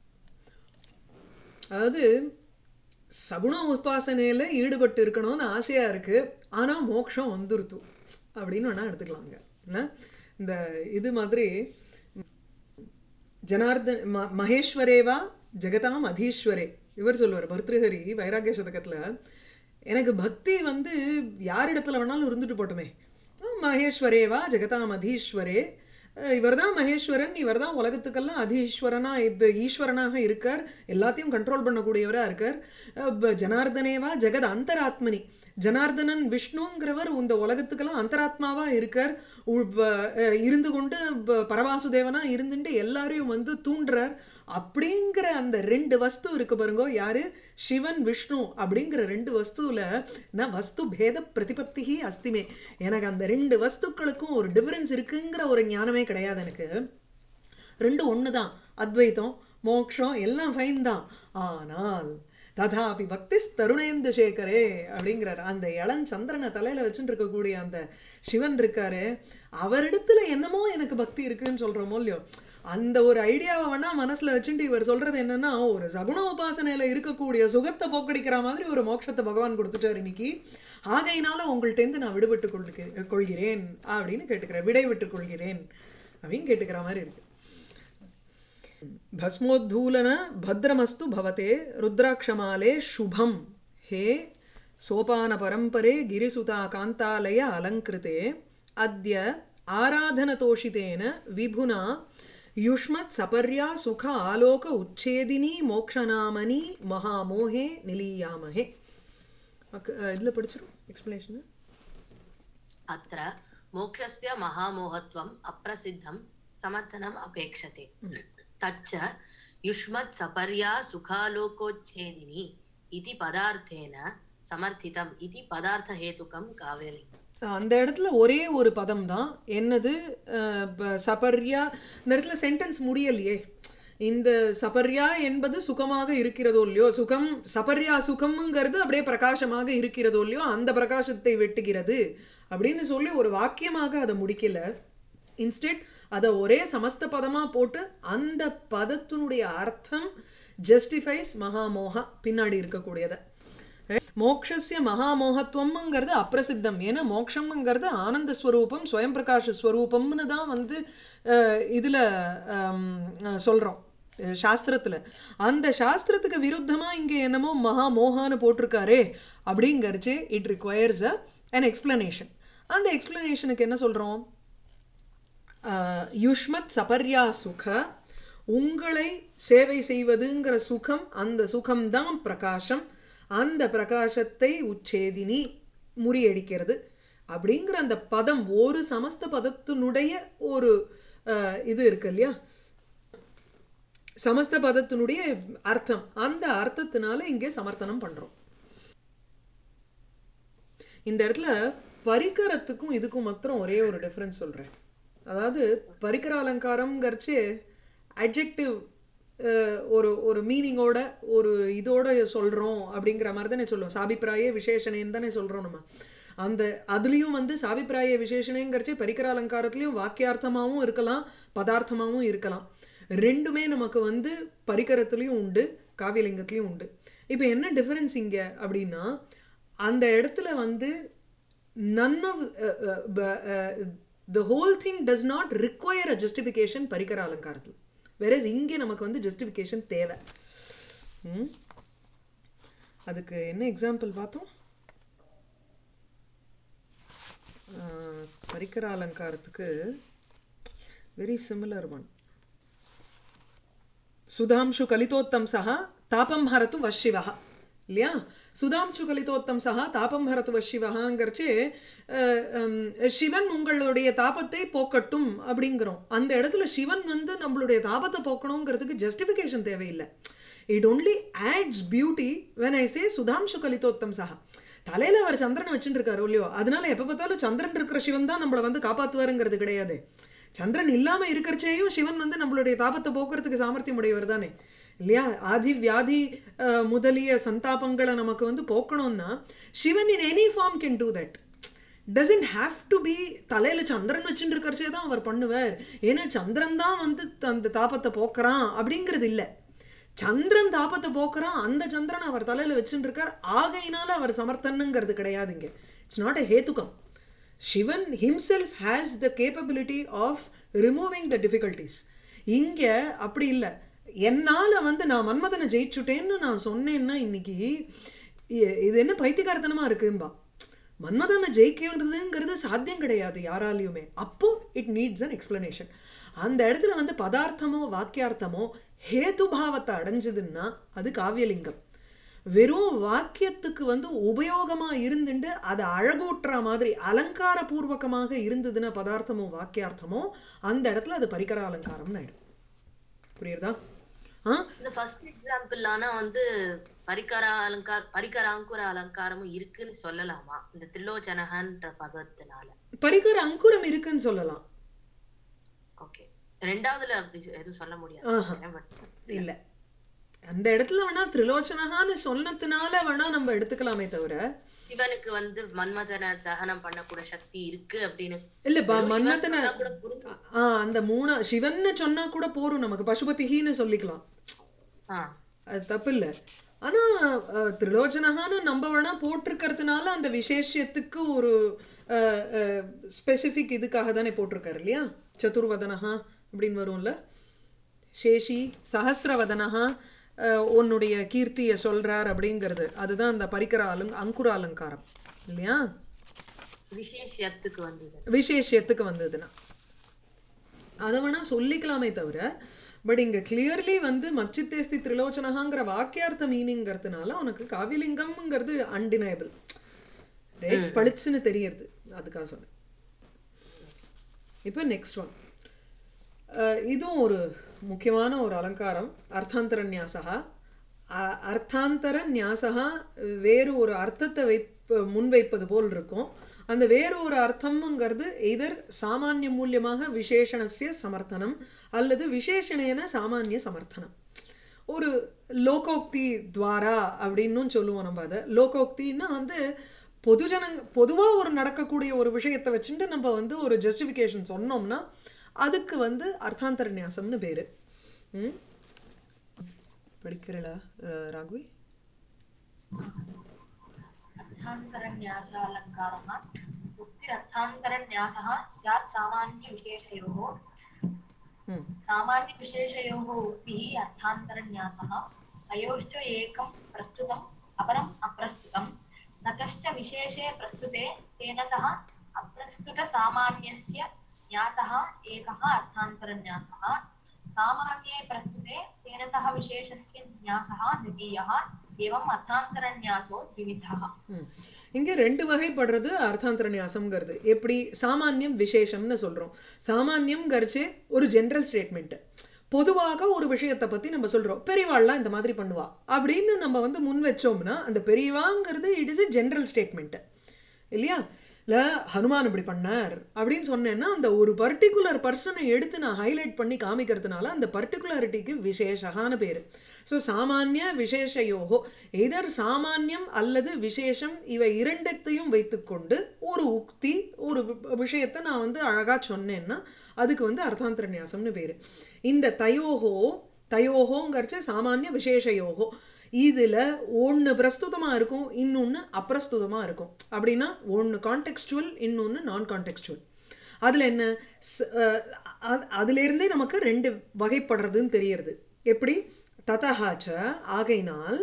அதாவது சகுண உபாசனையில ஈடுபட்டு இருக்கணும்னு ஆசையா இருக்கு ஆனா மோட்சம் வந்துருத்து அப்படின்னு வேணா எடுத்துக்கலாங்க இல்ல இந்த இது மாதிரி ஜனார்தன் ம மகேஸ்வரேவா ஜெகதாம் அதீஸ்வரே இவர் சொல்லுவார் பர்திருஹரி வைராகிய சதகத்துல எனக்கு பக்தி வந்து யாரிடத்துல வேணாலும் இருந்துட்டு போட்டுமே மகேஸ்வரேவா ஜெகதாம் அதீஸ்வரே இவர் தான் மகேஸ்வரன் இவர் தான் உலகத்துக்கெல்லாம் அதீஸ்வரனா இப்போ ஈஸ்வரனாக இருக்கார் எல்லாத்தையும் கண்ட்ரோல் பண்ணக்கூடியவராக இருக்கார் அஹ் ப- ஜனார்தனேவா ஜெகத் அந்தராத்மனி ஜனார்தனன் விஷ்ணுங்கிறவர் இந்த உலகத்துக்கெல்லாம் அந்தராத்மாவா இருக்கார் உ- ப- அஹ் இருந்து கொண்டு ப- பரவாசுதேவனா இருந்துட்டு எல்லாரையும் வந்து தூண்டுறார் அப்படிங்கிற அந்த ரெண்டு வஸ்து இருக்கு பாருங்க யாரு சிவன் விஷ்ணு அப்படிங்கிற ரெண்டு வஸ்துவில் நான் வஸ்து பேத பிரதிபத்தி அஸ்திமே எனக்கு அந்த ரெண்டு வஸ்துக்களுக்கும் ஒரு டிஃபரன்ஸ் இருக்குங்கிற ஒரு ஞானமே கிடையாது எனக்கு ரெண்டும் ஒன்று தான் அத்வைத்தம் மோக்ஷம் எல்லாம் ஃபைன் தான் ஆனால் ததாபி பக்தி தருணேந்து சேகரே அப்படிங்கிறார் அந்த இளம் சந்திரனை தலையில வச்சுட்டு இருக்கக்கூடிய அந்த சிவன் இருக்காரு அவரிடத்துல என்னமோ எனக்கு பக்தி இருக்குன்னு சொல்றோமோ இல்லையோ அந்த ஒரு ஐடியாவை வேணா மனசுல வச்சுட்டு இவர் சொல்றது என்னன்னா ஒரு சகுண உபாசனையில இருக்கக்கூடிய சுகத்தை போக்கடிக்கிற மாதிரி ஒரு மோட்சத்தை பகவான் கொடுத்துட்டார் இன்னைக்கு ஆகையினால உங்கள்கிட்டேருந்து நான் விடுபட்டு கொள்ளுக்கு கொள்கிறேன் அப்படின்னு கேட்டுக்கிறேன் விடை விட்டுக் கொள்கிறேன் அப்படின்னு கேட்டுக்கிற மாதிரி இருக்கு भस्मोद्धूलन भद्रमस्तु भवते रुद्राक्षमाले शुभं हे सोपानपरम्परे गिरिसुता कान्तालय अलङ्कृते अद्य आराधनतोषितेन विभुना युष्मत् सपर्या सुख आलोक उच्छेदिनी मोक्षनामनी महामोहे निलीयामहे இதில் படிச்சிடும் எக்ஸ்பிளேஷன் अत्र मोक्षस्य महामोहत्वम् अप्रसिद्धं समर्थनम् अपेक्षते तच्च युष्मत् सपर्या सुखालोकोच्छेदिनी इति पदार्थेन समर्थितम् इति पदार्थहेतुकं काव्यलिङ्गम् அந்த இடத்துல ஒரே ஒரு பதம் தான் என்னது அஹ், ப- சபர்யா இந்த இடத்துல சென்டென்ஸ் முடியலையே இந்த சபர்யா என்பது சுகமாக இருக்கிறதோ இல்லையோ சுகம் சபர்யா சுகம்ங்கிறது அப்படியே பிரகாசமாக இருக்கிறதோ இல்லையோ அந்த பிரகாசத்தை வெட்டுகிறது அப்படின்னு சொல்லி ஒரு வாக்கியமாக அதை முடிக்கல இன்ஸ்டெட் அதை ஒரே சமஸ்த பதமாக போட்டு அந்த பதத்தினுடைய அர்த்தம் ஜஸ்டிஃபைஸ் மகாமோகா பின்னாடி இருக்கக்கூடியதை மோக்ஷஸ்ய மகாமோகத்துவம்ங்கிறது அப்பிரசித்தம் ஏன்னா மோக்ஷம்ங்கிறது ஆனந்த ஸ்வரூபம் ஸ்வயம் பிரகாஷ ஸ்வரூபம்னு தான் வந்து அஹ், இதுல சொல்கிறோம் சாஸ்திரத்தில் அந்த சாஸ்திரத்துக்கு விருத்தமாக இங்கே என்னமோ மகாமோகான்னு போட்டிருக்காரே அப்படிங்கிறச்சு it requires a an explanation அந்த எக்ஸ்பிளனேஷனுக்கு என்ன சொல்கிறோம் ஆஹ் யுஷ்மத் சபர்யா சுக உங்களை சேவை செய்வதுங்கிற சுகம் அந்த சுகம்தான் பிரகாசம் அந்த பிரகாசத்தை உச்சேதினி முறியடிக்கிறது அப்படிங்கிற அந்த பதம் ஒரு சமஸ்த பதத்தினுடைய ஒரு ஆஹ் இது இருக்கு இல்லையா சமஸ்த பதத்தினுடைய அர்த்தம் அந்த அர்த்தத்தினால இங்கே சமர்த்தனம் பண்றோம் இந்த இடத்துல பரிகரத்துக்கும் இதுக்கும் மாத்திரம் ஒரே ஒரு டிஃப்ரென்ஸ் சொல்கிறேன் அதாவது பரிகர அலங்காரம்ங்கிறச்சு அட்ஜெக்டிவ் ஒரு ஒரு மீனிங்கோட ஒரு இதோட சொல்கிறோம் அப்படிங்கிற மாதிரி தானே சொல்லுவோம் சாபிப்பிராய விசேஷணேன்னு தானே சொல்கிறோம் நம்ம அந்த அதுலேயும் வந்து சாபிப்பிராய விசேஷணேங்கிறச்சு பரிகர அலங்காரத்துலேயும் வாக்கியார்த்தமாகவும் இருக்கலாம் பதார்த்தமாகவும் இருக்கலாம் ரெண்டுமே நமக்கு வந்து பரிகரத்துலேயும் உண்டு காவியலிங்கத்துலேயும் உண்டு இப்போ என்ன டிஃபரன்ஸ் இங்கே அப்படின்னா அந்த இடத்துல வந்து none of uh, uh, b- uh, the whole thing does not require a justification பரிகர அலங்காரத்தில் வேறஸ் இங்கே நமக்கு வந்து ஜஸ்டிஃபிகேஷன் தேவை ம்? அதுக்கு என்ன எக்ஸாம்பிள் பார்த்தோம் ஆஹ், பரிகர அலங்காரத்துக்கு வெரி சிமிலர் ஒன் சுதாம்சு கலிதோத்தம் சஹா தாபம் ஹரத்து வஷிவா இல்லையா சுதாம்சு கலிதோத்தம் சஹா தாபம் ஹரத்து வஷிவகாங்கிறச்சு சிவன் உங்களுடைய தாபத்தை போக்கட்டும் அப்படிங்கிறோம் அந்த இடத்துல சிவன் வந்து நம்மளுடைய தாபத்தை போக்கணுங்கிறதுக்கு ஜஸ்டிஃபிகேஷன் தேவையில்லை it only adds beauty when I say சுதாம்சு கலிதோத்தம் சஹா தலையில அவர் சந்திரன் வச்சுட்டு இருக்காரு இல்லையோ அதனால எப்ப பார்த்தாலும் சந்திரன் இருக்கிற சிவன் தான் நம்மளை வந்து காப்பாத்துவாருங்கிறது கிடையாது சந்திரன் இல்லாம இருக்கிறச்சேயும் சிவன் வந்து நம்மளுடைய தாபத்தை போக்குறதுக்கு சாமர்த்தியம் உடையவர் தானே இல்லையா ஆதி வியாதி அஹ், முதலிய சந்தாபங்களை நமக்கு வந்து போக்கணும்னா Sivan in any form can do that doesn't have to be தலையில் சந்திரன் வச்சுட்டு இருக்கிறச்சே தான் அவர் பண்ணுவார் ஏன்னா சந்திரன் தான் வந்து அந்த தாபத்தை போக்குறான் அப்படிங்கிறது இல்லை சந்திரன் தாபத்தை போக்குறான் அந்த சந்திரன் அவர் தலையில் வச்சுட்டு இருக்கார் ஆகையினால அவர் சமர்த்தனுங்கிறது கிடையாதுங்க இட்ஸ் நாட் அ ஹேத்துகம் Sivan himself has the capability of removing the difficulties இங்கே அப்படி இல்லை என்னால் வந்து நான் மன்மதனை ஜெயிச்சுட்டேன்னு நான் சொன்னேன்னா இன்னைக்கு இ- இது என்ன பைத்தியகாரத்தனமாக இருக்கும்பா மன்மதனை ஜெயிக்கிறதுங்கிறது சாத்தியம் கிடையாது யாராலையுமே அப்போ இட் நீட்ஸ் அன் எக்ஸ்பிளனேஷன் அந்த இடத்துல வந்து பதார்த்தமோ வாக்கியார்த்தமோ ஹேதுபாவத்தை அடைஞ்சதுன்னா அது காவியலிங்கம் வெறும் வாக்கியத்துக்கு வந்து உபயோகமா இருந்துட்டு அதை அழகூட்டுற மாதிரி அலங்கார பூர்வகமாக இருந்ததுன்னா பதார்த்தமோ வாக்கியார்த்தமோ அந்த இடத்துல அது பரிகர அலங்காரம்னு ஆயிடும் புரியுறதா ஆ இந்த ஃபர்ஸ்ட் எக்ஸாம்பிள் ஆனா வந்து பரிகர அலங்கார் பரிகராங்குர அலங்காரமும் இருக்குன்னு சொல்லலாமா இந்த திரிலோச்சனகன்ற பதத்தினால பரிகர அங்குரம் இருக்குன்னு சொல்லலாம் ஓகே ரெண்டாவதுல அப்படி எதுவும் சொல்ல ஆஹா. முடியாது பட் இல்ல அந்த இடத்துல வேணா திரிலோச்சனகான்னு சொன்னதுனால வேணா நம்ம எடுத்துக்கலாமே தவிர சிவனுக்கு வந்து மன்மதனை தகனம் பண்ணக்கூடிய சக்தி இருக்கு அப்படின்னு இல்ல ப- வெறும் சிவன் மன்மதனை சொன்னா கூட புரிஞ்சு ஆ அந்த மூணா சிவன்னு சொன்னா கூட போரும் நமக்கு பசுபதிகின்னு சொல்லிக்கலாம் ஆ அது தப்பு இல்லை ஆனால் திரிலோச்சனகான்னு நம்ம வேணா போட்டிருக்கிறதுனால அந்த விசேஷத்துக்கு ஒரு ஸ்பெசிஃபிக் இதுக்காக தானே போட்டிருக்காரு இல்லையா சதுர்வதனஹா அப்படின்னு வரும்ல சேஷி சஹசிரவதனஹா அஹ், உன்னுடைய கீர்த்தியை சொல்றார் அப்படிங்கிறது அதுதான் அந்த பரிகர அலங் அங்குர அலங்காரம் இல்லையா விசேஷத்துக்கு வந்தது விசேஷத்துக்கு வந்ததுன்னா அதை வேணா சொல்லிக்கலாமே தவிர பட் இங்க கிளியர்லி வந்து மச்சித்தேஸ்தி திரிலோச்சனகாங்கிற வாக்கியார்த்த மீனிங்கிறதுனால உனக்கு காவிலிங்கம்ங்கிறது அன்டினயபிள் ரைட் பளிச்சுன்னு தெரியறது அதுக்காக சொன்னேன் இப்போ நெக்ஸ்ட் ஒன் இதுவும் ஒரு முக்கியமான ஒரு அலங்காரம் அர்த்தாந்தர நியாசகா அ- அர்த்தாந்தர நியாசகா வேறு ஒரு அர்த்தத்தை வைப்ப முன்வைப்பது போல் இருக்கும் அந்த வேறு ஒரு அர்த்தம்ங்கிறது எதர் சாமானிய மூலியமாக விசேஷணசிய சமர்த்தனம் அல்லது விசேஷணேன சாமானிய சமர்த்தனம் ஒரு லோகோக்தி துவாரா அப்படின்னும் சொல்லுவோம் நம்ம அதை லோகோக்தின்னா வந்து பொதுஜனங்க பொதுவாக ஒரு நடக்கக்கூடிய ஒரு விஷயத்தை வச்சுட்டு நம்ம வந்து ஒரு ஜஸ்டிஃபிகேஷன் சொன்னோம்னா அதுக்கு வந்து அர்த்தாந்தர நியாசம்னு பேர் ம் படிக்கிறளா அஹ், ராഘவி अर्थान्तरन्यासालङ्कारः उक्तिरर्थान्तरन्यासः स्यात् सामान्यविशेषयोः ம் सामान्यविशेषयोः उक्तिः अर्थान्तरन्यासः अयोश्च एकं प्रस्तुतम् अपरम् अप्रस्तुतं नतश्च विशेषे प्रस्तुते तेन सह अप्रस्तुतसामान्यस्य न्यासः एकः अर्थान्तरन्यासः सामान्ये प्रस्तुते तेन सह विशेषस्य न्यासः द्वितीयः एवम् अर्थान्तरन्यासो द्विविधः ம். இங்க ரெண்டு வகைப்படுறது அர்த்தாந்தர நியாசம்ங்கிறது எப்படி சாமானியம் விசேஷம்னு சொல்றோம் சாமானியம்ங்கிறச்சு ஒரு ஜென்ரல் ஸ்டேட்மெண்ட் பொதுவாக ஒரு விஷயத்தை பத்தி நம்ம சொல்றோம் பெரியவாள்லாம் இந்த மாதிரி பண்ணுவா அப்படின்னு நம்ம வந்து முன் வச்சோம்னா அந்த பெரியவாங்கிறது it is a general statement இல்லையா இல்லை ஹனுமான் இப்படி பண்ணார் அப்படின்னு சொன்னேன்னா அந்த ஒரு பர்டிகுலர் பர்சனை எடுத்து நான் ஹைலைட் பண்ணி காமிக்கிறதுனால அந்த பர்டிகுலாரிட்டிக்கு விசேஷகான்னு பேர் ஸோ சாமானிய விசேஷயோகோ எதர் சாமானியம் அல்லது விசேஷம் இவை இரண்டத்தையும் வைத்துக்கொண்டு ஒரு உக்தி ஒரு வி- விஷயத்தை நான் வந்து அழகாக சொன்னேன்னா அதுக்கு வந்து அர்த்தாந்தர நியாசம்னு பேர் இந்த தயோகோ தயோகோங்கிறச்சு சாமானிய விசேஷயோகோ இதில் ஒன்று பிரஸ்துதமாக இருக்கும் இன்னொன்று அப்பிரஸ்துதமாக இருக்கும் அப்படின்னா ஒன்று கான்டெக்ஸ்டுவல் இன்னொன்று நான் கான்டெக்ஸ்டுவல் அதில் என்ன ஸ்- அஹ் அ- அதிலிருந்தே நமக்கு ரெண்டு வகைப்படுறதுன்னு தெரியறது எப்படி ததஹாச்ச ஆகையினால்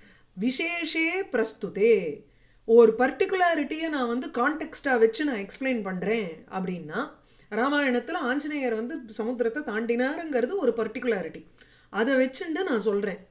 விசேஷே பிரஸ்துதே ஒரு பர்டிகுலாரிட்டியை நான் வந்து கான்டெக்ஸ்டாக வச்சு நான் எக்ஸ்பிளைன் பண்ணுறேன் அப்படின்னா ராமாயணத்தில் ஆஞ்சநேயர் வந்து சமுத்திரத்தை தாண்டினாருங்கிறது ஒரு பர்டிகுலாரிட்டி அதை வச்சுட்டு நான் சொல்கிறேன்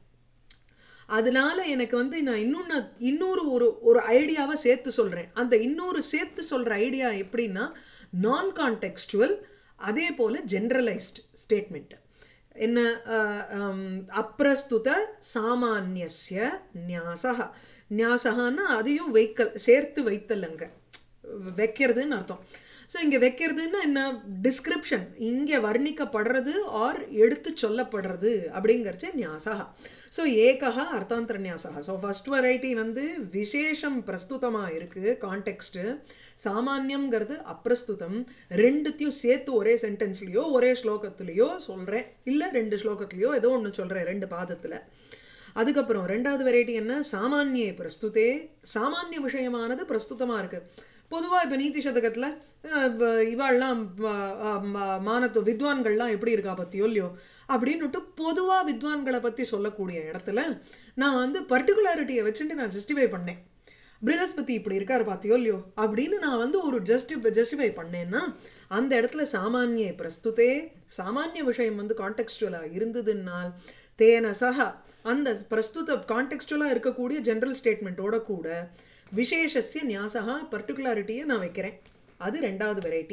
அதனால எனக்கு வந்து நான் இன்னொன்று இன்னொரு ஒரு ஒரு ஐடியாவை சேர்த்து சொல்கிறேன் அந்த இன்னொரு சேர்த்து சொல்கிற ஐடியா எப்படின்னா நான் கான்டெக்ஸ்டுவல் அதே போல் ஜென்ரலைஸ்ட் ஸ்டேட்மெண்ட் என்ன அஹ், ஹம், அப்பிரஸ்துத சாமானியஸ்ய நியாசகா நியாசகான்னா அதையும் வைக்கல் சேர்த்து வைத்தல் அங்கே வைக்கிறதுன்னு அர்த்தம் ஸோ இங்கே வைக்கிறதுன்னா என்ன டிஸ்கிரிப்ஷன் இங்கே வர்ணிக்கப்படுறது ஆர் எடுத்து சொல்லப்படுறது அப்படிங்கிறச்சு நியாசகா ஸோ ஏகா அர்த்தாந்தர நியாசகா ஸோ ஃபர்ஸ்ட் வெரைட்டி வந்து விசேஷம் பிரஸ்துதமாக இருக்குது கான்டெக்ஸ்ட்டு சாமானியம்ங்கிறது அப்பிரஸ்துதம் ரெண்டுத்தையும் சேர்த்து ஒரே சென்டென்ஸ்லேயோ ஒரே ஸ்லோகத்துலேயோ சொல்கிறேன் இல்லை ரெண்டு ஸ்லோகத்துலேயோ ஏதோ ஒன்று சொல்கிறேன் ரெண்டு பாதத்தில் அதுக்கப்புறம் ரெண்டாவது வெரைட்டி என்ன சாமானிய பிரஸ்துதே சாமானிய விஷயமானது பிரஸ்துதமாக இருக்குது பொதுவாக இப்போ நீதி சதகத்தில் இவாள்லாம் அஹ், அஹ், ம- மானத்து வித்வான்கள்லாம் எப்படி இருக்கா பற்றியோ இல்லையோ அப்படின்னுட்டு பொதுவாக வித்வான்களை பற்றி சொல்லக்கூடிய இடத்துல நான் வந்து பர்டிகுலாரிட்டியை வச்சுட்டு நான் ஜஸ்டிஃபை பண்ணேன் ப்ரகஸ்பதி இப்படி இருக்காரு பார்த்தியோ இல்லையோ அப்படின்னு நான் வந்து ஒரு ஜஸ்டி ஜஸ்டிஃபை பண்ணேன்னா அந்த இடத்துல சாமானிய பிரஸ்துதே சாமானிய விஷயம் வந்து கான்டெக்ஸ்டுவலாக இருந்ததுன்னால் தேன சஹா அந்த பிரஸ்துத கான்டெக்ஸ்டுவலாக இருக்கக்கூடிய ஜென்ரல் ஸ்டேட்மெண்ட்டோட கூட விசேஷஸ்ய நியாசகா பர்டிகுலாரிட்டியை நான் வைக்கிறேன் அது ரெண்டாவது வெரைட்டி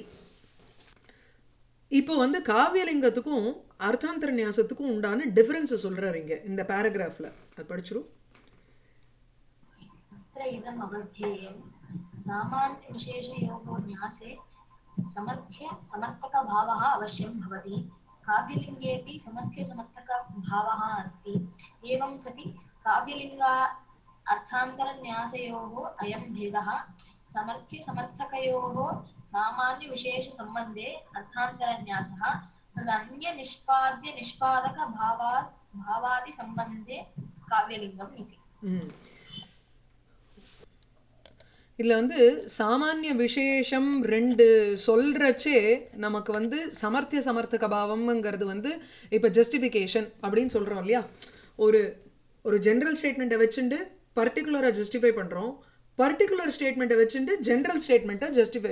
இப்போ வந்து காவியலிங்கத்துக்கும் அர்த்தாந்தர நியாசத்துக்கும் உண்டான டிஃபரன்ஸை சொல்கிறாரு இங்கே இந்த பேராகிராஃபில் அது படிச்சிரும் अत्र इदम् अवध्येयं सामान्यविशेषयोः न्यासे समर्थ्य समर्थकभावः अवश्यं भवति काव्यलिङ्गेऽपि समर्थ्यसमर्थकभावः अस्ति एवं सति काव्यलिङ्गा अर्थान्तरन्यासयोः अयं भेदः समर्थ्यसमर्थकयोः सामान्यविशेषसम्बन्धे अर्थान्तरन्यासः तदन्यनिष्पाद्यनिष्पादकभावा भावादिसम्बन्धे काव्यलिङ्गम् इति ம் இதில் வந்து சாமானிய விசேஷம் ரெண்டு சொல்கிறச்சே நமக்கு வந்து சமர்த்திய சமர்த்தக பாவம்ங்கிறது வந்து இப்போ ஜஸ்டிஃபிகேஷன் அப்படின்னு சொல்கிறோம் இல்லையா ஒரு ஒரு ஜென்ரல் ஸ்டேட்மெண்ட்டை வச்சுட்டு பர்டிகுலராக ஜஸ்டிஃபை பண்ணுறோம் பர்டிகுலர் ஸ்டேட்மெண்ட்டை வச்சுட்டு ஜென்ரல் ஸ்டேட்மெண்ட்டை ஜஸ்டிஃபை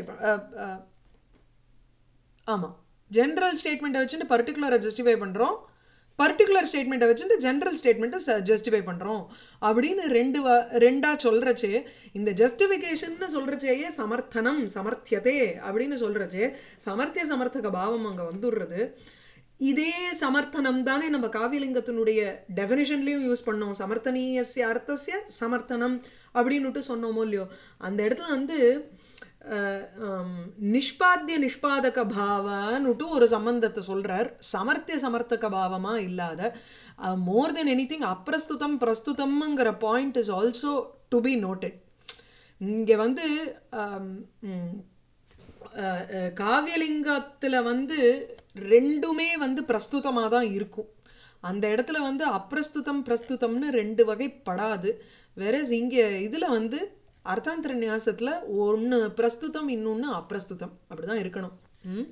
ஆமாம் ஜென்ரல் ஸ்டேட்மெண்ட்டை வச்சுட்டு பர்டிகுலரை ஜஸ்டிஃபை பண்ணுறோம் பர்டிகுலர் ஸ்டேட்மெண்ட்டை வச்சுட்டு ஜென்ரல் ஸ்டேட்மெண்ட்டை ஜஸ்டிஃபை பண்ணுறோம் அப்படின்னு ரெண்டு வ ரெண்டாக சொல்கிறச்சே இந்த ஜஸ்டிஃபிகேஷன்னு சொல்கிறச்சேயே சமர்த்தனம் சமர்த்தியதே அப்படின்னு சொல்கிறச்சே சமர்த்திய சமர்த்தக பாவம் அங்கே வந்துடுறது இதே சமர்த்தனம் தானே நம்ம காவியலிங்கத்தினுடைய டெஃபினேஷன்லேயும் யூஸ் பண்ணோம் சமர்த்தனீயஸ்ய அர்த்தஸ்ய சமர்த்தனம் அப்படின்னுட்டு சொன்னோமோ இல்லையோ அந்த இடத்துல வந்து அஹ், ஹம், நிஷ்பாத்திய நிஷ்பாதக பாவன்னுட்டு ஒரு சம்பந்தத்தை சொல்றார் சமர்த்திய சமர்த்தக பாவமாக இல்லாத மோர் தென் எனி திங் அப்பிரஸ்துதம் பிரஸ்துதம்ங்கிற point is also to be noted இங்கே வந்து ஆம், ம், அஹ், அஹ், காவியலிங்கத்தில் வந்து ரெண்டுமே வந்து பிரஸ்துதமாக தான் இருக்கும் அந்த இடத்துல வந்து அப்பிரஸ்துதம் பிரஸ்துதம்னு ரெண்டு வகைப்படாது வேற இங்கே இதில் வந்து அர்த்தாந்தர நியாசத்தில் ஒன்று பிரஸ்துதம் இன்னொன்று அப்பிரஸ்துதம் அப்படி தான் இருக்கணும் ம்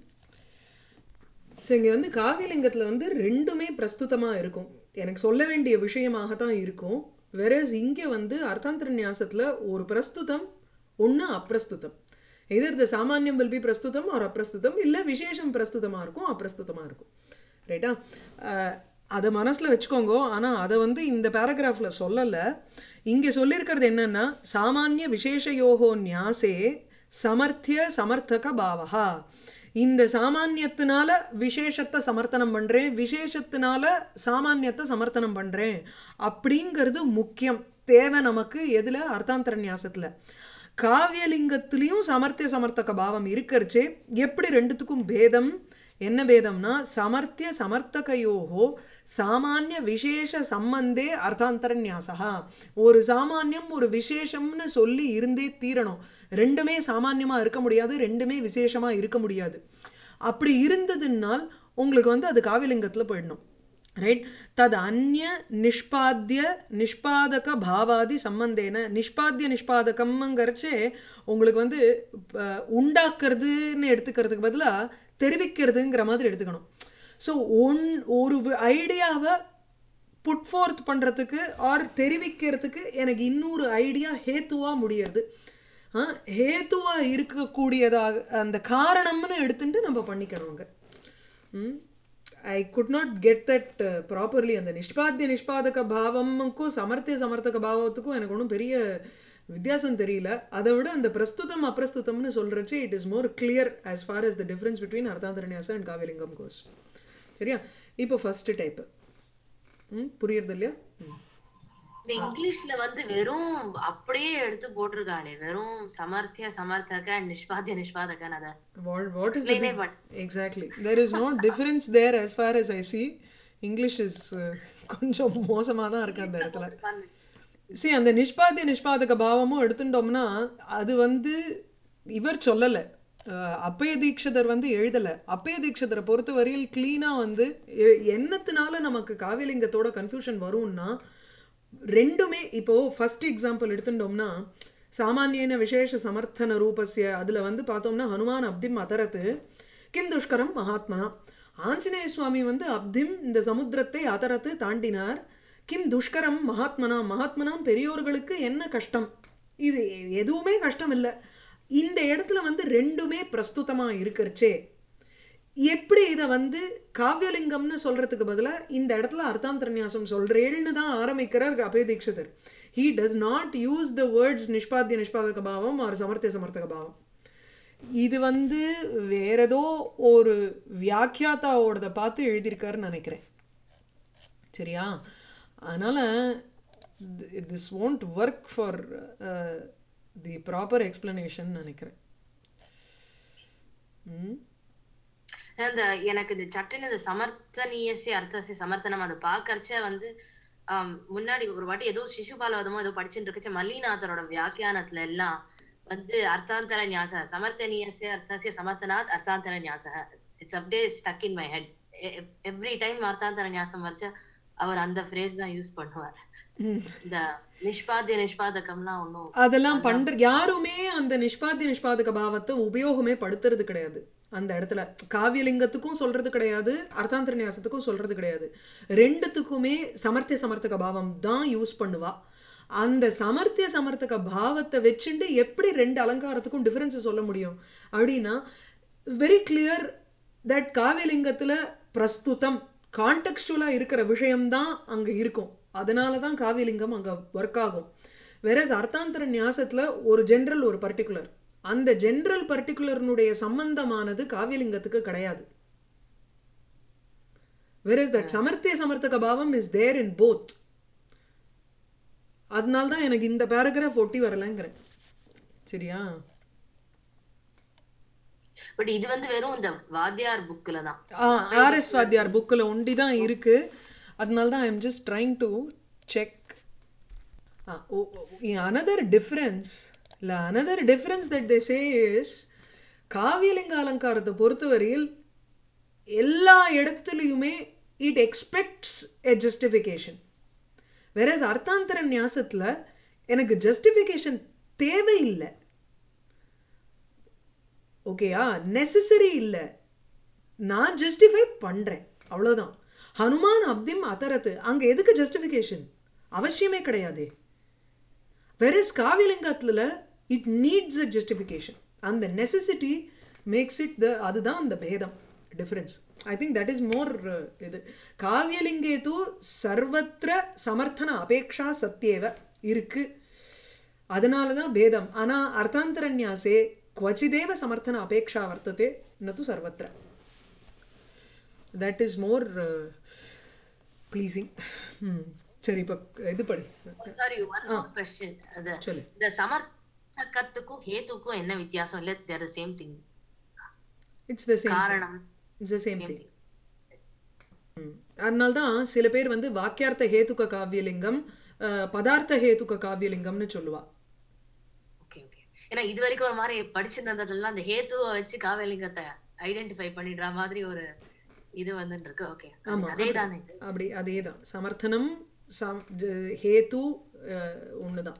ஸோ இங்கே வந்து காவியலிங்கத்தில் வந்து ரெண்டுமே பிரஸ்துதமாக இருக்கும் எனக்கு சொல்ல வேண்டிய விஷயமாக தான் இருக்கும் வெரஸ் இங்கே வந்து அர்த்தாந்தர நியாசத்தில் ஒரு பிரஸ்துதம் ஒன்று அப்பிரஸ்துதம் எதிர் த சாமானியம் வில் பி பிரஸ்துதம் ஒரு அப்பிரஸ்துதம் இல்லை விசேஷம் பிரஸ்துதமாக இருக்கும் அப்பிரஸ்துதமாக இருக்கும் ரைட்டா அஹ், அதை மனசில் வச்சுக்கோங்க ஆனால் அதை வந்து இந்த பேராகிராஃபில் சொல்லலை இங்கே சொல்லியிருக்கிறது என்னன்னா சாமானிய விசேஷயோகோ நியாசே சமர்த்திய சமர்த்தக பாவகா இந்த சாமானியத்தினால விசேஷத்தை சமர்த்தனம் பண்ணுறேன் விசேஷத்தினால சாமானியத்தை சமர்த்தனம் பண்ணுறேன் அப்படிங்கிறது முக்கியம் தேவை நமக்கு எதில் அர்த்தாந்தர நியாசத்தில் காவியலிங்கத்திலையும் சமர்த்திய சமர்த்தக பாவம் இருக்கிறச்சே எப்படி ரெண்டுத்துக்கும் பேதம் என்ன பேதம்னா சமர்த்திய சமர்த்தகையோகோ சாமானிய விசேஷ சம்பந்தே அர்த்தாந்தர நியாசகா ஒரு சாமானியம் ஒரு விசேஷம்னு சொல்லி இருந்தே தீரணும் ரெண்டுமே சாமானியமாக இருக்க முடியாது ரெண்டுமே விசேஷமாக இருக்க முடியாது அப்படி இருந்ததுன்னால் உங்களுக்கு வந்து அது காவியலிங்கத்தில் போயிடணும் ரைட் தது அந்நிய நிஷ்பாத்திய நிஷ்பாதக பாவாதி சம்பந்தேன நிஷ்பாத்திய நிஷ்பாதகம்ங்கிறச்சே உங்களுக்கு வந்து அஹ், உண்டாக்குறதுன்னு எடுத்துக்கிறதுக்கு பதிலாக தெரிவிக்கிறதுங்கிற மாதிரி எடுத்துக்கணும் ஸோ ஒன் ஒரு ஐடியாவை புட் ஃபோர்த் பண்ணுறதுக்கு ஆர் தெரிவிக்கிறதுக்கு எனக்கு இன்னொரு ஐடியா ஹேத்துவாக முடியறது ஆ, ஹேத்துவா இருக்கக்கூடியதாக அந்த காரணம்னு எடுத்துட்டு நம்ம பண்ணிக்கணுங்க I could not get that properly அந்த நிஷ்பாத்திய நிஷ்பாதக பாவமுக்கும் சமர்த்திய சமர்த்தக பாவத்துக்கும் எனக்கு ஒன்றும் பெரிய வித்தியாசம் தெரியல அதை விட அந்த பிரஸ்துதம் அப்பிரஸ்துதம்னு சொல்கிறச்சு it is more clear as far as the difference between அர்த்தாந்தரநியாசம் அண்ட் காவியலிங்கம் கோஸ் சரியா இப்போ ஃபஸ்ட்டு டைப்பு ம் புரியுறது இல்லையா ம் இந்த இங்கிலீஷ்ல வந்து வெறும் அப்படியே எடுத்து போட்டிருக்காளே வெறும் சமர்த்திய சமர்த்தக நிஷ்பாத்திய நிஷ்பாதகன் அத What, what is the Explain big- it, but- exactly there is no difference there as far as I see English is uh, கொஞ்சம் மோசமாக தான் இருக்கு அந்த இடத்துல see அந்த நிஷ்பாத்திய நிஷ்பாதக பாவமும் எடுத்துட்டோம்னா அது வந்து இவர் சொல்லலை அஹ், அப்பய தீட்சிதர் வந்து எழுதலை அப்பய தீட்சிதரை பொறுத்த வரையில் க்ளீனாக வந்து எ- என்னத்தினால நமக்கு காவியலிங்கத்தோட கன்ஃபியூஷன் வரும்னா ரெண்டுமே இப்போ ஃபர்ஸ்ட் எக்ஸாம்பிள் எடுத்துட்டோம்னா சாமானியன விசேஷ சமர்த்தன ரூபஸ்ய அதில் வந்து பார்த்தோம்னா ஹனுமான் அப்திம் அதரத்து கிம் துஷ்கரம் மகாத்மனா ஆஞ்சநேய சுவாமி வந்து அப்திம் இந்த சமுத்திரத்தை அதரத்து தாண்டினார் கிம் துஷ்கரம் மகாத்மனா மகாத்மனாம் பெரியோர்களுக்கு என்ன கஷ்டம் இது எதுவுமே கஷ்டம் இல்லை இந்த இடத்துல வந்து ரெண்டுமே பிரஸ்துதமாக இருக்கிறச்சே எப்படி இதை வந்து காவியலிங்கம்னு சொல்றதுக்கு பதிலாக இந்த இடத்துல அர்த்தாந்தரநியாசம் சொல்றேன்னு தான் ஆரம்பிக்கிறார் Appaya Dikshitar he does not use the words நிஷ்பாத்திய நிஷ்பாதக பாவம் ஆர் சமர்த்திய சமர்த்தக பாவம் இது வந்து வேற ஏதோ ஒரு வியாக்கியாத்தாவோடத பார்த்து எழுதியிருக்காருன்னு நினைக்கிறேன் சரியா அதனால் this won't work for the proper explanation நினைக்கிறேன் ம் அந்த எனக்கு இந்த சட்டுன்னு இந்த சமர்த்தனியசி அர்த்தசி சமர்த்தனம் அதை பார்க்கறச்ச வந்து ஆம், முன்னாடி ஒரு வாட்டி ஏதோ சிசுபாலவதமோ ஏதோ படிச்சுட்டு இருக்கச்ச மல்லிநாதரோட வியாக்கியானத்துல எல்லாம் வந்து அர்த்தாந்தர ஞாச சமர்த்தனியசே அர்த்தசிய சமர்த்தனாத் அர்த்தாந்தர ஞாச இட்ஸ் அப்படியே stuck in my head every time அர்த்தாந்தர ஞாசம் வரைச்ச அவர் அந்த ஃப்ரேஸ் தான் யூஸ் பண்ணுவார் இந்த நிஷ்பாத்திய நிஷ்பாதகம்லாம் ஒன்றும் அதெல்லாம் பண்ற யாருமே அந்த நிஷ்பாத்திய நிஷ்பாதக பாவத்தை உபயோகமே படுத்துறது கிடையாது அந்த இடத்துல காவியலிங்கத்துக்கும் சொல்றது கிடையாது அர்த்தாந்தர நியாசத்துக்கும் சொல்றது கிடையாது ரெண்டுத்துக்குமே சமர்த்திய சமர்த்தக பாவம் தான் யூஸ் பண்ணுவா அந்த சமர்த்திய சமர்த்தக பாவத்தை வச்சுட்டு எப்படி ரெண்டு அலங்காரத்துக்கும் டிஃபரன்ஸ் சொல்ல முடியும் அப்படின்னா வெரி கிளியர் தட் காவியலிங்கத்தில் பிரஸ்துதம் கான்டெக்ஸ்டுவலாக இருக்கிற விஷயம்தான் அங்கே இருக்கும் அதனால தான் காவியலிங்கம் அங்கே ஒர்க் ஆகும் வேறஸ் அர்த்தாந்தர நியாசத்தில் ஒரு ஜென்ரல் ஒரு பர்டிகுலர் அந்த ஜென்ரல் பர்டிகுலர்னுடைய சம்பந்தமானது காவியலிங்கத்துக்கு கிடையாது வேறஸ் தட் சமர்த்திய சமர்த்தக பாவம் இஸ் தேர் இன் போத் அதனால தான் எனக்கு இந்த பேராகிராஃப் ஒட்டி வரலங்கிறேன் சரியா பட் இது வந்து வெறும் இந்த வாத்தியார் புக்ல தான் ஆர்எஸ் வாத்தியார் புக்கில் ஒண்டி தான் இருக்கு அதனால தான் I'm just trying to check another difference இல்லை another difference that they say is காவியலிங்க அலங்காரத்தை பொறுத்தவரையில் எல்லா இடத்துலையுமே it expects a justification versus அர்த்தாந்தர நியாசத்தில் எனக்கு ஜஸ்டிஃபிகேஷன் தேவையில்லை ஓகேயா நெசசரி இல்லை நான் ஜஸ்டிஃபை பண்ணுறேன் அவ்வளோதான் ஹனுமான் அப்திம் அதரத்து அங்கே எதுக்கு ஜஸ்டிஃபிகேஷன் அவசியமே கிடையாதே வெரஸ் காவியலிங்கத்தில் இட் நீட்ஸ் அ ஜஸ்டிஃபிகேஷன் அந்த நெசசிட்டி மேக்ஸ் இட் த அதுதான் அந்த பேதம் difference I think that is more இது காவியலிங்கே தூ சர்வத்திர சமர்த்தன அபேக்ஷா சத்தியேவ இருக்கு அதனால தான் பேதம் ஆனால் அர்த்தாந்தரநியாசே क्वचिदेव समर्थन अपेक्षा वर्तते न तु सर्वत्र தட் இஸ் மோர் ப்ளீஸிங் சரி இப்போ இது படி சாரி ஒன் மோர் கொஸ்டின் அது சொல்லு இந்த சமர்த்தகத்துக்கும் ஹேத்துக்கும் என்ன வித்தியாசம் இல்ல there same thing it's the same காரணம் இட்ஸ் த சேம் திங் அதனால தான் சில பேர் வந்து வாக்கியார்த்த ஹேத்துக காவியலிங்கம் அஹ், பதார்த்த ஹேத்துக காவியலிங்கம்னு சொல்லுவா ஓகே ஓகே ஏன்னா இது வரைக்கும் ஒரு மாதிரி படிச்சிருந்ததெல்லாம் அந்த ஹேத்துவை வச்சு காவலிங்கத்தை ஐடென்டிஃபை பண்ணிடுற மாதிரி ஒரு இது வந்துட்டு இருக்கு ஓகே ஆமா, அதே தானே இது அப்படி அதே தான் சமர்த்தனம் சம் ஜ- ஹேத்து ஒன்று தான்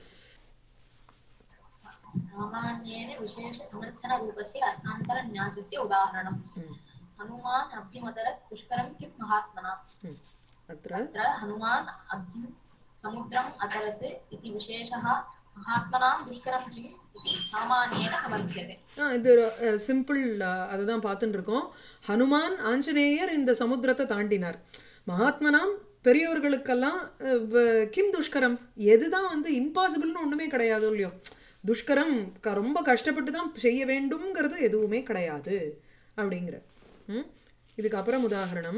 सामान्येन विशेषसमर्थनरूपस्य अर्थान्तरन्यासस्य उदाहरणम् हनुमान् अब्धिमतरत् पुष्करं किं महात्मना அത്ര अत्र हनुमान् अब्धिं समुद्रम् अतरत् इति विशेषः महात्मनां दुष्करं किम् इति सामान्येन समर्थ्यते ஆ இது சிம்பிள் அதை தான் பார்த்துட்டு இருக்கோம் ஹனுமான் ஆஞ்சநேயர் இந்த சமுத்திரத்தை தாண்டினார் மகாத்மனாம் பெரியவர்களுக்கெல்லாம் அஹ், வ- கிம் துஷ்கரம் எதுதான் வந்து இம்பாசிபிள்னு ஒன்றுமே கிடையாது இல்லையோ துஷ்கரம் க- ரொம்ப கஷ்டப்பட்டு தான் செய்ய வேண்டும்ங்கிறது எதுவுமே கிடையாது அப்படிங்கிற ம் இதுக்கப்புறம் உதாகரணம்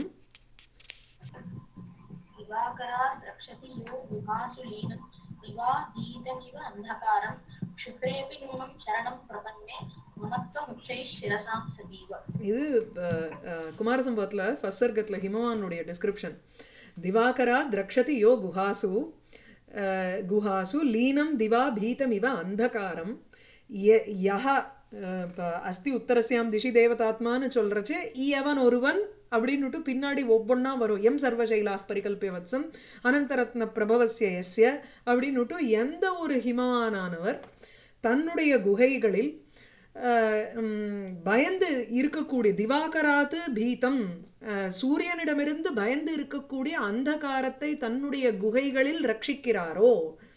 दिवाकरा द्रक्ष्यति यो गुहासु लीनं दिवादीतमिव अन्धकारं क्षिप्रेऽपि नूनं शरणं प्रपन्ने ममत्वमुच्चैः शिरसां सदीव இது அஹ், அஹ், குமார சம்பவத்தில் ஃபர்ஸ்ட் சர்க்கத்தில் ஹிமவானுடைய டிஸ்கிரிப்ஷன் திவாகரா திரக்ஷதி யோ குஹாசு அஹ், குஹாசு லீனம் திவா பீதமிவ அந்தகாரம் ய- யஹ அஹ், இப்ப அஸ்தி உத்தரஸ்யாம் திஷி தேவதாத்மான்னு சொல்கிறச்சே இயவன் ஒருவன் அப்படின்னுட்டு பின்னாடி ஒவ்வொன்றா வரும் எம் சர்வசைலா பரிகல்பிய வத்சம் அனந்தரத்ன பிரபவசிய எஸ்ய அப்படின்னுட்டு எந்த ஒரு ஹிமவானானவர் தன்னுடைய குகைகளில் அஹ், உம், பயந்து இருக்கக்கூடிய திவாகராத்து பீதம் அஹ், சூரியனிடமிருந்து பயந்து இருக்கக்கூடிய அந்தகாரத்தை தன்னுடைய குகைகளில் ரட்சிக்கிறாரோ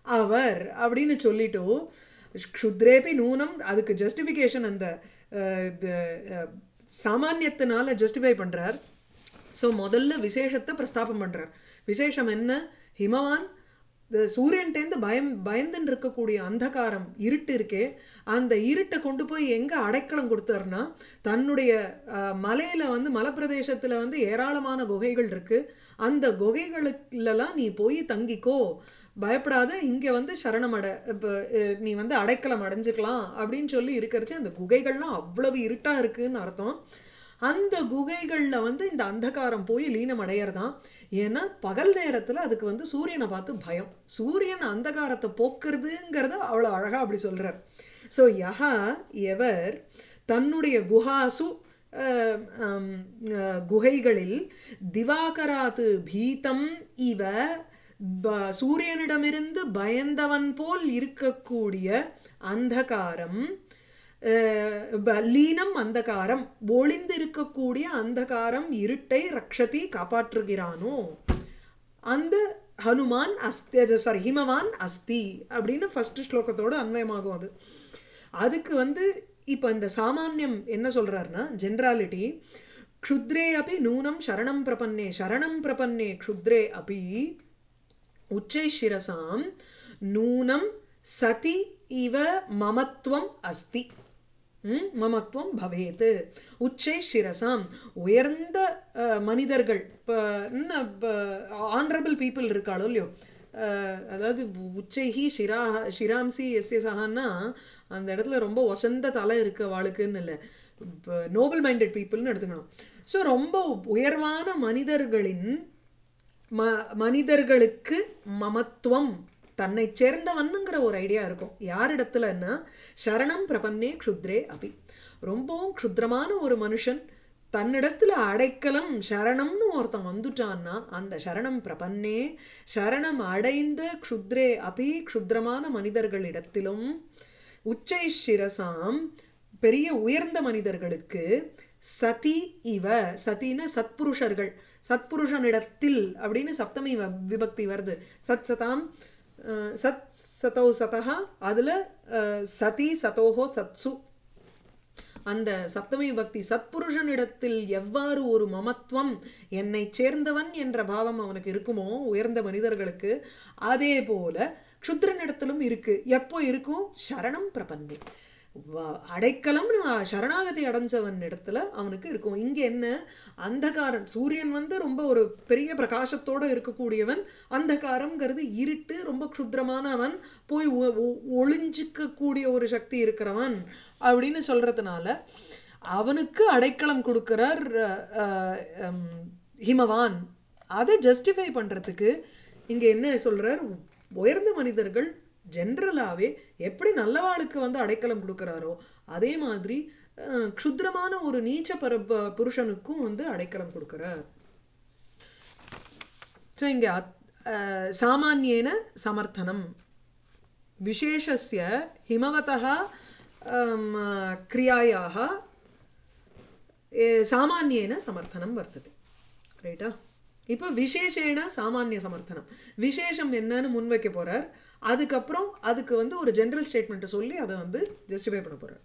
அவர் அப்படின்னு சொல்லிட்டு க்ஷுத்ரேபி நூனம் அதுக்கு ஜஸ்டிஃபிகேஷன் அந்த அஹ், இது, அஹ், சாமானியத்தினால ஜஸ்டிஃபை பண்றார் ஸோ முதல்ல விசேஷத்தை பிரஸ்தாபம் பண்றார் விசேஷம் என்ன ஹிமவான் இந்த சூரியன்டேந்து பயம் பயந்துன்னு இருக்கக்கூடிய அந்தகாரம் இருட்டு இருக்கே அந்த இருட்டை கொண்டு போய் எங்கே அடைக்கலம் கொடுத்தாருன்னா தன்னுடைய அஹ், மலையில வந்து மலைப்பிரதேசத்தில் வந்து ஏராளமான குகைகள் இருக்கு அந்த குகைகளுலலாம் நீ போய் தங்கிக்கோ பயப்படாத இங்கே வந்து சரணம் அடை இப்போ நீ வந்து அடைக்கலம் அடைஞ்சுக்கலாம் அப்படின்னு சொல்லி இருக்கிறச்சு அந்த குகைகள்லாம் அவ்வளவு இருட்டாக இருக்குன்னு அர்த்தம் அந்த குகைகளில் வந்து இந்த அந்தகாரம் போய் லீனம் அடையறதாம் ஏன்னா பகல் நேரத்தில் அதுக்கு வந்து சூரியனை பார்த்து பயம் சூரியன் அந்தகாரத்தை போக்குறதுங்கிறத அவ்வளோ அழகாக அப்படி சொல்கிறார் ஸோ யஹா எவர் தன்னுடைய குஹாசு அஹ், ஹம், அஹ், குகைகளில் திவாகராத்து பீதம் இவ ப- சூரியனிடமிருந்து பயந்தவன் போல் இருக்கக்கூடிய அந்தகாரம் அஹ், ப- லீனம் அந்தகாரம் ஒளிந்து இருக்கக்கூடிய அந்தகாரம் இருட்டை ரக்ஷதி காப்பாற்றுகிறானோ அந்த ஹனுமான் அஸ்தி சாரி ஹிமவான் அஸ்தி அப்படின்னு ஃபர்ஸ்ட் ஸ்லோகத்தோட அன்வயமாகும் அது அதுக்கு வந்து இப்போ இந்த சாமானியம் என்ன சொல்றாருன்னா ஜென்ராலிட்டி க்ஷுத்ரே அப்பி நூனம் சரணம் பிரபன்னே சரணம் பிரபன்னே க்ஷுத்ரே அப்பி உச்சை சிரசாம் நூனம் சதி இவ மமத்துவம் அஸ்தி ம், மமத்துவம் பவேத் உச்சை சிரசாம் உயர்ந்த அஹ், மனிதர்கள் இப்போ ஆனரபிள் பீப்புள் இருக்காளோ இல்லையோ அஹ், அதாவது உச்சைஹி ஷிரா ஷிராம்சி எஸ்ய சஹான்னா அந்த இடத்துல ரொம்ப ஒசந்த தலை இருக்க வாளுக்குன்னு இல்லை இப்போ நோபல் மைண்டட் பீப்புள்னு எடுத்துக்கணும் ஸோ ரொம்ப உயர்வான மனிதர்களின் ம மனிதர்களுக்கு மமத்துவம் தன்னை சேர்ந்தவன்னுங்கிற ஒரு ஐடியா இருக்கும் யாரிடத்துலன்னா சரணம் பிரபன்னே க்ஷுத்ரே அபி ரொம்பவும் க்ஷுத்ரமான ஒரு மனுஷன் தன்னிடத்துல அடைக்கலம் சரணம்னு ஒருத்தன் வந்துட்டான்னா அந்த சரணம் பிரபன்னே சரணம் அடைந்த க்ஷுத்ரே அபி க்ஷுத்ரமான மனிதர்களிடத்திலும் உச்சை சிரசாம் பெரிய உயர்ந்த மனிதர்களுக்கு சதி இவ சதின சத்புருஷர்கள் சத்புருஷனிடத்தில் அப்படின்னு சப்தமி வ- விபக்தி வருது சத் சதாம் அஹ், சத் சதோ சதஹா அதில் சதி சதோஹோ சத்சு அந்த சப்தமி பக்தி சத்புருஷனிடத்தில் எவ்வாறு ஒரு மமத்துவம் என்னை சேர்ந்தவன் என்ற பாவம் அவனுக்கு இருக்குமோ உயர்ந்த மனிதர்களுக்கு அதே போல க்ஷுத்ரனிடத்திலும் இருக்கு எப்போ இருக்கும் சரணம் பிரபந்தி வ- அடைக்கலம்னு சரணாகதி அடைஞ்சவன் இடத்துல அவனுக்கு இருக்கும் இங்க என்ன அந்தகாரம் சூரியன் வந்து ரொம்ப ஒரு பெரிய பிரகாசத்தோட இருக்கக்கூடியவன் அந்தகாரம்ங்கிறது இருட்டு ரொம்ப க்ஷுத்ரமானவன் போய் ஒ- ஒ- ஒளிஞ்சிக்க கூடிய ஒரு சக்தி இருக்கிறவன் அப்படின்னு சொல்றதுனால அவனுக்கு அடைக்கலம் கொடுக்கிறார் அஹ், அஹ், ஹம், ஹிமவான் அதை ஜஸ்டிஃபை பண்றதுக்கு இங்க என்ன சொல்றார் உயர்ந்த மனிதர்கள் ஜென்ரலாகவே எப்படி நல்லவாளுக்கு வந்து அடைக்கலம் கொடுக்குறாரோ அதே மாதிரி அஹ், க்ஷுத்ரமான ஒரு நீச்ச பர ப- புருஷனுக்கும் வந்து அடைக்கலம் கொடுக்குறார் ஸோ இங்கே சாமானியேன சமர்த்தனம் விசேஷஸ்ய ஹிமவதः அம், क्रियायाः ஏ, சாமானியேன சமர்த்தனம் வர்த்தது ரைட்டா இப்போ விசேஷேன சாமானிய சமர்த்தனம் விசேஷம் என்னன்னு முன்வைக்க போறார் அதுக்கப்புறம் அதுக்கு வந்து ஒரு ஜெனரல் ஸ்டேட்மெண்ட்டை சொல்லி அதை வந்து ஜஸ்டிஃபை பண்ண போறார்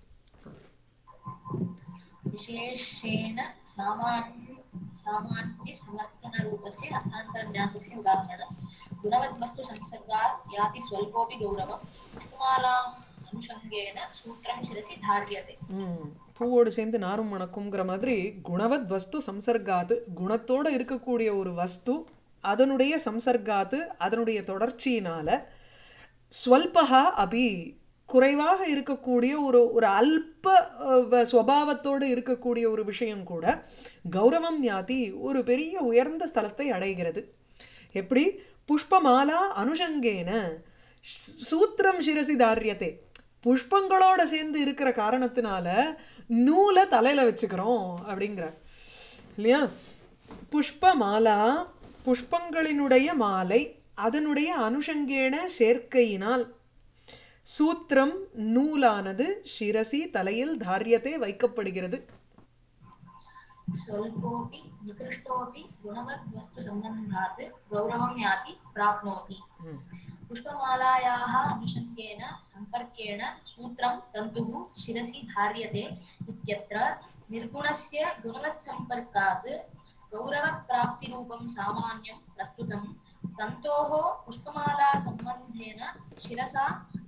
विशेषेण सामान्य सामान्यसमर्थनरूपस्य अर्थान्तरन्यासस्य उदाहरणं गुणवद्वस्तु संसर्गात् याति स्वल्पोऽपि गौरवं पुष्पमालाम् अनुषङ्गेन सूत्रं शिरसि धार्यते ம் பூவோடு சேர்ந்து நாரும் மணக்குங்கிற மாதிரி குணவத் வஸ்து சம்சர்காத்து குணத்தோட இருக்கக்கூடிய ஒரு வஸ்து அதனுடைய சம்சர்காத்து அதனுடைய தொடர்ச்சியினால ஸ்வல்பகா அபி குறைவாக இருக்கக்கூடிய ஒரு ஒரு அல்ப அஹ், வ- சுபாவத்தோடு இருக்கக்கூடிய ஒரு விஷயம் கூட கௌரவம் யாதி ஒரு பெரிய உயர்ந்த ஸ்தலத்தை அடைகிறது எப்படி புஷ்பமாலா அனுஷங்கேன ஸ்- சூத்திரம் சிரசி தாரியத்தை புஷ்பங்களோட சேர்ந்து இருக்கிற காரணத்தினால நூலை தலையில வச்சுக்கிறோம் அப்படிங்கிறார் இல்லையா புஷ்ப மாலா புஷ்பங்களினுடைய மாலை அதனுடைய அனுஷங்கேன சேர்க்கையினால் சூத்திரம் நூலானது சிரசி தலையில் தாரியத்தை வைக்கப்படுகிறது स्वल्पोऽपि निकृष्टोऽपि गुणवद्वस्तुसम्बन्धात् गौरवं याति प्राप्नोति पुष्पमालायाः अनुषङ्गेन सम्पर्केण सूत्रं तन्तुः शिरसि धार्यते इत्यत्र निर्गुणस्य गुणवत्सम्पर्कात् गौरवप्राप्तिरूपं सामान्यं प्रस्तुतं तन्तोः पुष्पमालासम्बन्धेन शिरसा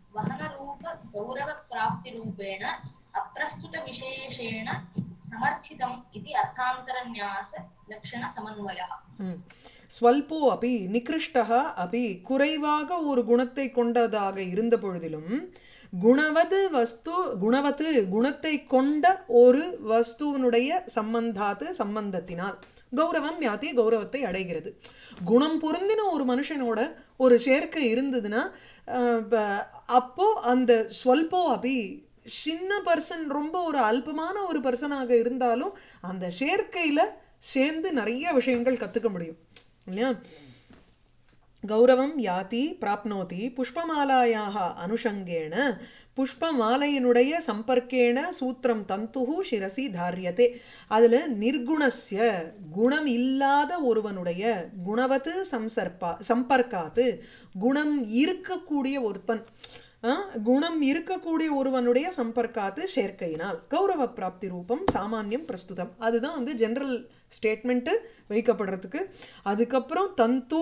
वहनरूपगौरवप्राप्तिरूपेण अप्रस्तुतविशेषेण समर्थितम् इति अर्थान्तरन्यासलक्षणसमन्वयः ம். ஸ்வல்போ அபி நிகிருஷ்டः அபி குறைவாக ஒரு குணத்தை கொண்டதாக இருந்த பொழுதிலும் குணவது வஸ்து குணவத்து குணத்தை கொண்ட ஒரு வஸ்துவனுடைய சம்பந்தாத்து சம்பந்தத்தினால் கௌரவம் யாத்தி கௌரவத்தை அடைகிறது குணம் பொருந்தின ஒரு மனுஷனோட ஒரு சேர்க்கை இருந்ததுன்னா அஹ், ப- அப்போ அந்த ஸ்வல்போ அபி சின்ன பர்சன் ரொம்ப ஒரு அல்பமான ஒரு பர்சனாக இருந்தாலும் அந்த சேர்க்கையில சேர்ந்து நிறைய விஷயங்கள் கத்துக்க முடியும் இல்லையா கௌரவம் யாதி பிராப்னோதி புஷ்பமாலாயாக அனுஷங்கேன புஷ்பமாலையினுடைய சம்பர்க்கேன சூத்திரம் தந்துஹு சிரசி தாரியதே அதில் நிர்குணஸ்ய குணம் இல்லாத ஒருவனுடைய குணவத்து சம்சர்ப்பா சம்பர்க்காத்து குணம் இருக்கக்கூடிய ஒருத்தன் ஆ, குணம் இருக்கக்கூடிய ஒருவனுடைய சம்பர்க்காத்து சேர்க்கையினால் கௌரவ பிராப்தி ரூபம் சாமானியம் பிரஸ்துதம் அதுதான் வந்து ஜெனரல் ஸ்டேட்மெண்ட்டு வைக்கப்படுறதுக்கு அதுக்கப்புறம் தந்து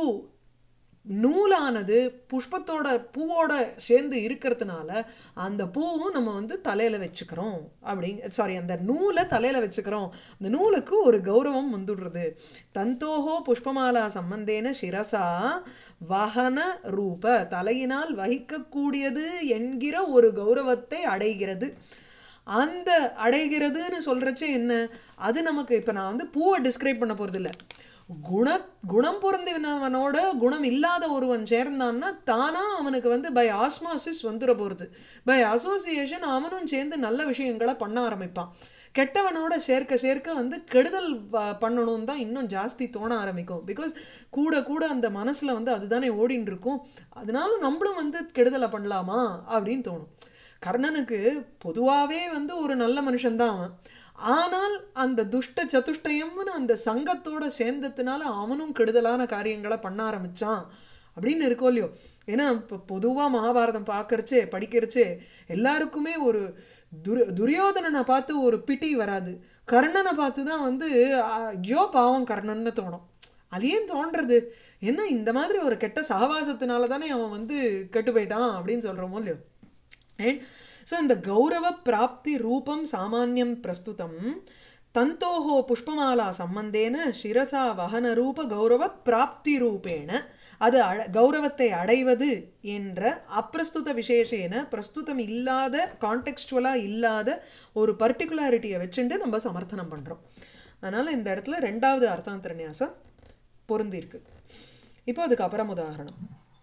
நூலானது புஷ்பத்தோட பூவோட சேர்ந்து இருக்கிறதுனால அந்த பூவும் நம்ம வந்து தலையில வச்சுக்கிறோம் அப்படிங்க சாரி அந்த நூலை தலையில வச்சுக்கிறோம் அந்த நூலுக்கு ஒரு கௌரவம் வந்துடுறது தந்தோஹோ புஷ்பமாலா சம்பந்தேன சிரசா வஹன ரூப தலையினால் வகிக்கக்கூடியது என்கிற ஒரு கௌரவத்தை அடைகிறது அந்த அடைகிறதுன்னு சொல்றச்சே என்ன அது நமக்கு இப்போ நான் வந்து பூவை டிஸ்கிரைப் பண்ண போறது இல்ல குண குணம் பொருந்தினவனோட குணம் இல்லாத ஒருவன் சேர்ந்தான்னா தானா அவனுக்கு வந்து பை ஆஸ்மாசிஸ் வந்துட போகிறது பை அசோசியேஷன் அவனும் சேர்ந்து நல்ல விஷயங்களை பண்ண ஆரம்பிப்பான் கெட்டவனோட சேர்க்க சேர்க்க வந்து கெடுதல் ப- பண்ணணும் தான் இன்னும் ஜாஸ்தி தோண ஆரம்பிக்கும் பிகாஸ் கூட கூட அந்த மனசுல வந்து அதுதானே ஓடின்னு இருக்கும் அதனால நம்மளும் வந்து கெடுதலை பண்ணலாமா அப்படின்னு தோணும் கர்ணனுக்கு பொதுவாகவே வந்து ஒரு நல்ல மனுஷன்தான் அவன் ஆனால் அந்த துஷ்ட சதுஷ்டயம்னு அந்த சங்கத்தோட சேர்ந்ததுனால அவனும் கெடுதலான காரியங்களை பண்ண ஆரம்பிச்சான் அப்படின்னு இருக்கோ இல்லையோ ஏன்னா இப்போ பொதுவாக மகாபாரதம் பார்க்கறச்சே படிக்கிறச்சே எல்லாருக்குமே ஒரு துர் துரியோதனனை பார்த்து ஒரு பிட்டி வராது கர்ணனை பார்த்து தான் வந்து ஐயோ பாவம் கர்ணன்னு தோணும் அது ஏன் தோன்றது என்ன இந்த மாதிரி ஒரு கெட்ட சகவாசத்தினால தானே அவன் வந்து கெட்டு போயிட்டான் அப்படின்னு சொல்கிறோமோ இல்லையோ ரைட் ஸோ இந்த கௌரவ பிராப்தி ரூபம் சாமானியம் பிரஸ்துதம் தந்தோஹோ புஷ்பமாலா சம்பந்தேன சிரசா வகன ரூப கௌரவ பிராப்தி ரூபேண அது அழ கௌரவத்தை அடைவது என்ற அப்பிரஸ்துத விசேஷேன பிரஸ்துதம் இல்லாத கான்டெக்ஸ்டுவலாக இல்லாத ஒரு பர்டிகுலாரிட்டியை வச்சுட்டு நம்ம சமர்த்தனம் பண்ணுறோம் அதனால் இந்த இடத்துல ரெண்டாவது அர்த்தாந்தர நியாசம் பொருந்திருக்கு இப்போ அதுக்கு அப்புறம் உதாரணம்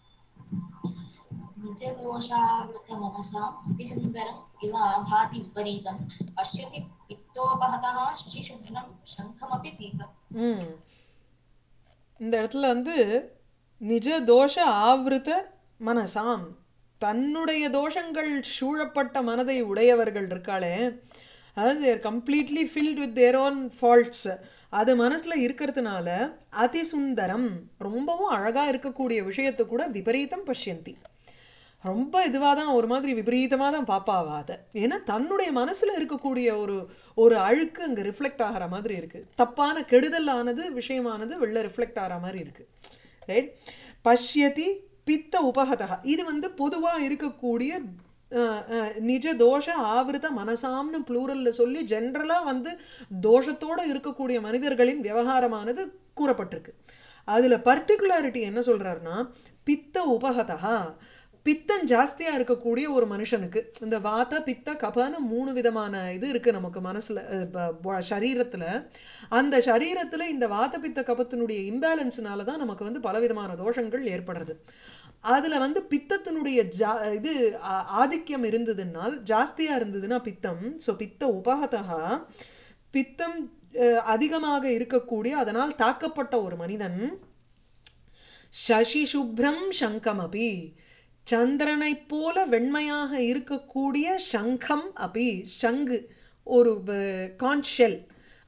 निजदोषावृतमनसाम् अतिसुन्दरम् इव आभाति विपरीतं पश्यति पित्तोपहतः शशिशुभ्रं शङ्खमपि पीतम् ம் இந்த இடத்துல வந்து நிஜ தோஷ ஆவృత மனசாம் தன்னுடைய தோஷங்கள் சூழப்பட்ட மனதை உடையவர்கள் இருக்காளே அதாவது they're completely filled with their own faults அது மனசில் இருக்கிறதுனால அதிசுந்தரம் ரொம்பவும் அழகாக இருக்கக்கூடிய விஷயத்தை கூட விபரீதம் பஷ்யந்தி ரொம்ப இதுவாக தான் ஒரு மாதிரி விபரீதமாக தான் பாப்பாவா அதை ஏன்னா தன்னுடைய மனசில் இருக்கக்கூடிய ஒரு ஒரு அழுக்கு அங்கே ரிஃப்ளெக்ட் ஆகிற மாதிரி இருக்குது தப்பான கெடுதலானது விஷயமானது வெளில ரிஃப்ளெக்ட் ஆகிற மாதிரி இருக்குது ரைட் பஷ்யதி பித்த உபகதா இது வந்து பொதுவாக இருக்கக்கூடிய அஹ், அஹ், நிஜ தோஷ ஆவிருத மனசாம்னு ப்ளூரலில் சொல்லி ஜென்ரலாக வந்து தோஷத்தோடு இருக்கக்கூடிய மனிதர்களின் விவகாரமானது கூறப்பட்டிருக்கு அதில் பர்டிகுலாரிட்டி என்ன சொல்கிறாருன்னா பித்த உபகதா பித்தம் ஜாஸ்தியாக இருக்கக்கூடிய ஒரு மனுஷனுக்கு இந்த வாத பித்த கபன்னு மூணு விதமான இது இருக்குது நமக்கு மனசில் சரீரத்தில் அந்த சரீரத்தில் இந்த வாத பித்த கபத்தினுடைய இம்பேலன்ஸ்னால தான் நமக்கு வந்து பலவிதமான தோஷங்கள் ஏற்படுறது அதில் வந்து பித்தத்தினுடைய ஜா இது ஆ- ஆதிக்கம் இருந்ததுனால் ஜாஸ்தியாக இருந்ததுன்னா பித்தம் ஸோ பித்த உபகதா பித்தம் அஹ், அதிகமாக இருக்கக்கூடிய அதனால் தாக்கப்பட்ட ஒரு மனிதன் சசி சுப்ரம் சங்கமபி சந்திரனைப் போல வெண்மையாக இருக்கக்கூடிய சங்கம் அபி சங்கு ஒரு கான்ஷெல்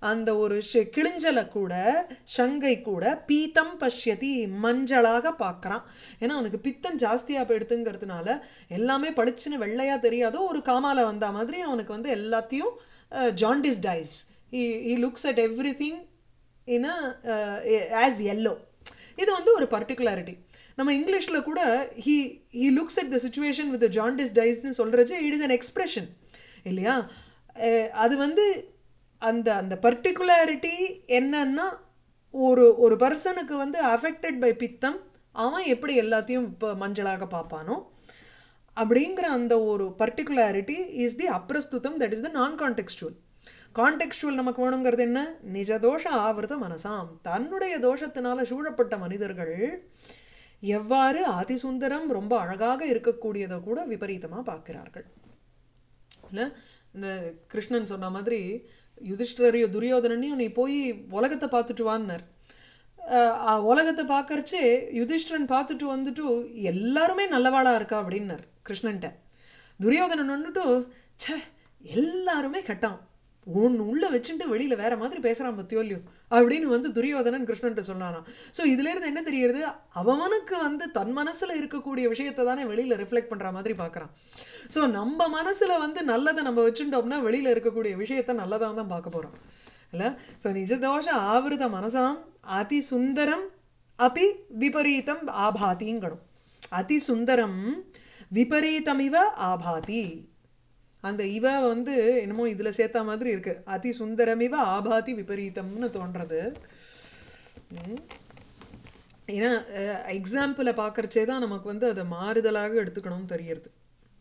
அந்த ஒரு ஷ- கிழிஞ்சலை கூட சங்கை கூட பீத்தம் பஷ்யதி மஞ்சளாக பார்க்கறான் ஏன்னா அவனுக்கு பித்தம் ஜாஸ்தியாக போயிடுதுங்கிறதுனால எல்லாமே பளிச்சுன்னு வெள்ளையா தெரியாதோ ஒரு காமால வந்த மாதிரி அவனுக்கு வந்து எல்லாத்தையும் jaundiced eyes he looks at everything in as yellow இது வந்து ஒரு பர்டிகுலாரிட்டி நம்ம இங்கிலீஷில் கூட he he looks at the situation with jaundiced டைஸ்னு சொல்கிறது இட் இஸ் அன் எக்ஸ்பிரஷன் இல்லையா அஹ் அது வந்து அந்த அந்த பர்டிகுலாரிட்டி என்னன்னா ஒரு ஒரு பர்சனுக்கு வந்து அஃபெக்டட் பை பித்தம் அவன் எப்படி எல்லாத்தையும் இப்போ மஞ்சளாக பார்ப்பானோ அப்படிங்கிற அந்த ஒரு பர்டிகுலாரிட்டி இஸ் தி அப்ரஸ்துதம் that is the non contextual contextual நமக்கு வேணுங்கிறது என்ன நிஜ தோஷ ஆவர்த்த மனசாம் தன்னுடைய தோஷத்தினால சூழப்பட்ட மனிதர்கள் எவ்வாறு அதிசுந்தரம் ரொம்ப அழகாக இருக்கக்கூடியதை கூட விபரீதமாக பார்க்கிறார்கள் இல்லை இந்த கிருஷ்ணன் சொன்ன மாதிரி யுதிஷ்டரையும் துரியோதனனையும் நீ போய் உலகத்தை பார்த்துட்டு வான்னார் அஹ் அஹ் உலகத்தை பார்க்கறச்சே யுதிஷ்டிரன் பார்த்துட்டு வந்துட்டு எல்லாருமே நல்லவாளா இருக்கா அப்படின்னார் கிருஷ்ணன்ட்ட துரியோதனன் வந்துட்டு ச்சே எல்லாருமே கட்டான் ஒன்று உள்ள வச்சுட்டு வெளியில வேற மாதிரி பேசுறான் பத்தியோல்லையோ அப்படின்னு வந்து துரியோதனன் கிருஷ்ணன்ட்ட சொன்னாராம் ஸோ இதுல இருந்து என்ன தெரியுது அவனுக்கு வந்து தன் மனசுல இருக்கக்கூடிய விஷயத்தை தானே வெளியில ரிஃப்ளெக்ட் பண்ற மாதிரி பார்க்கறான் ஸோ நம்ம மனசுல வந்து நல்லதை நம்ம வச்சுட்டோம்னா வெளியில இருக்கக்கூடிய விஷயத்தை நல்லதாக தான் பார்க்க போறோம் இல்ல ஸோ நிஜதோஷ ஆவிருத மனசாம் அதி சுந்தரம் அபி விபரீதம் ஆபாதிங்கணும் அதி சுந்தரம் விபரீதமிவ ஆபாதி அந்த இவ வந்து என்னமோ இதுல சேர்த்த மாதிரி இருக்கு அதி சுந்தரமிவ ஆபாதி விபரீதம்னு தோன்றது ம். ஏன்னா எக்ஸாம்பிளை பார்க்கறச்சே தான் நமக்கு வந்து அதை மாறுதலாக எடுத்துக்கணும்னு தெரியறது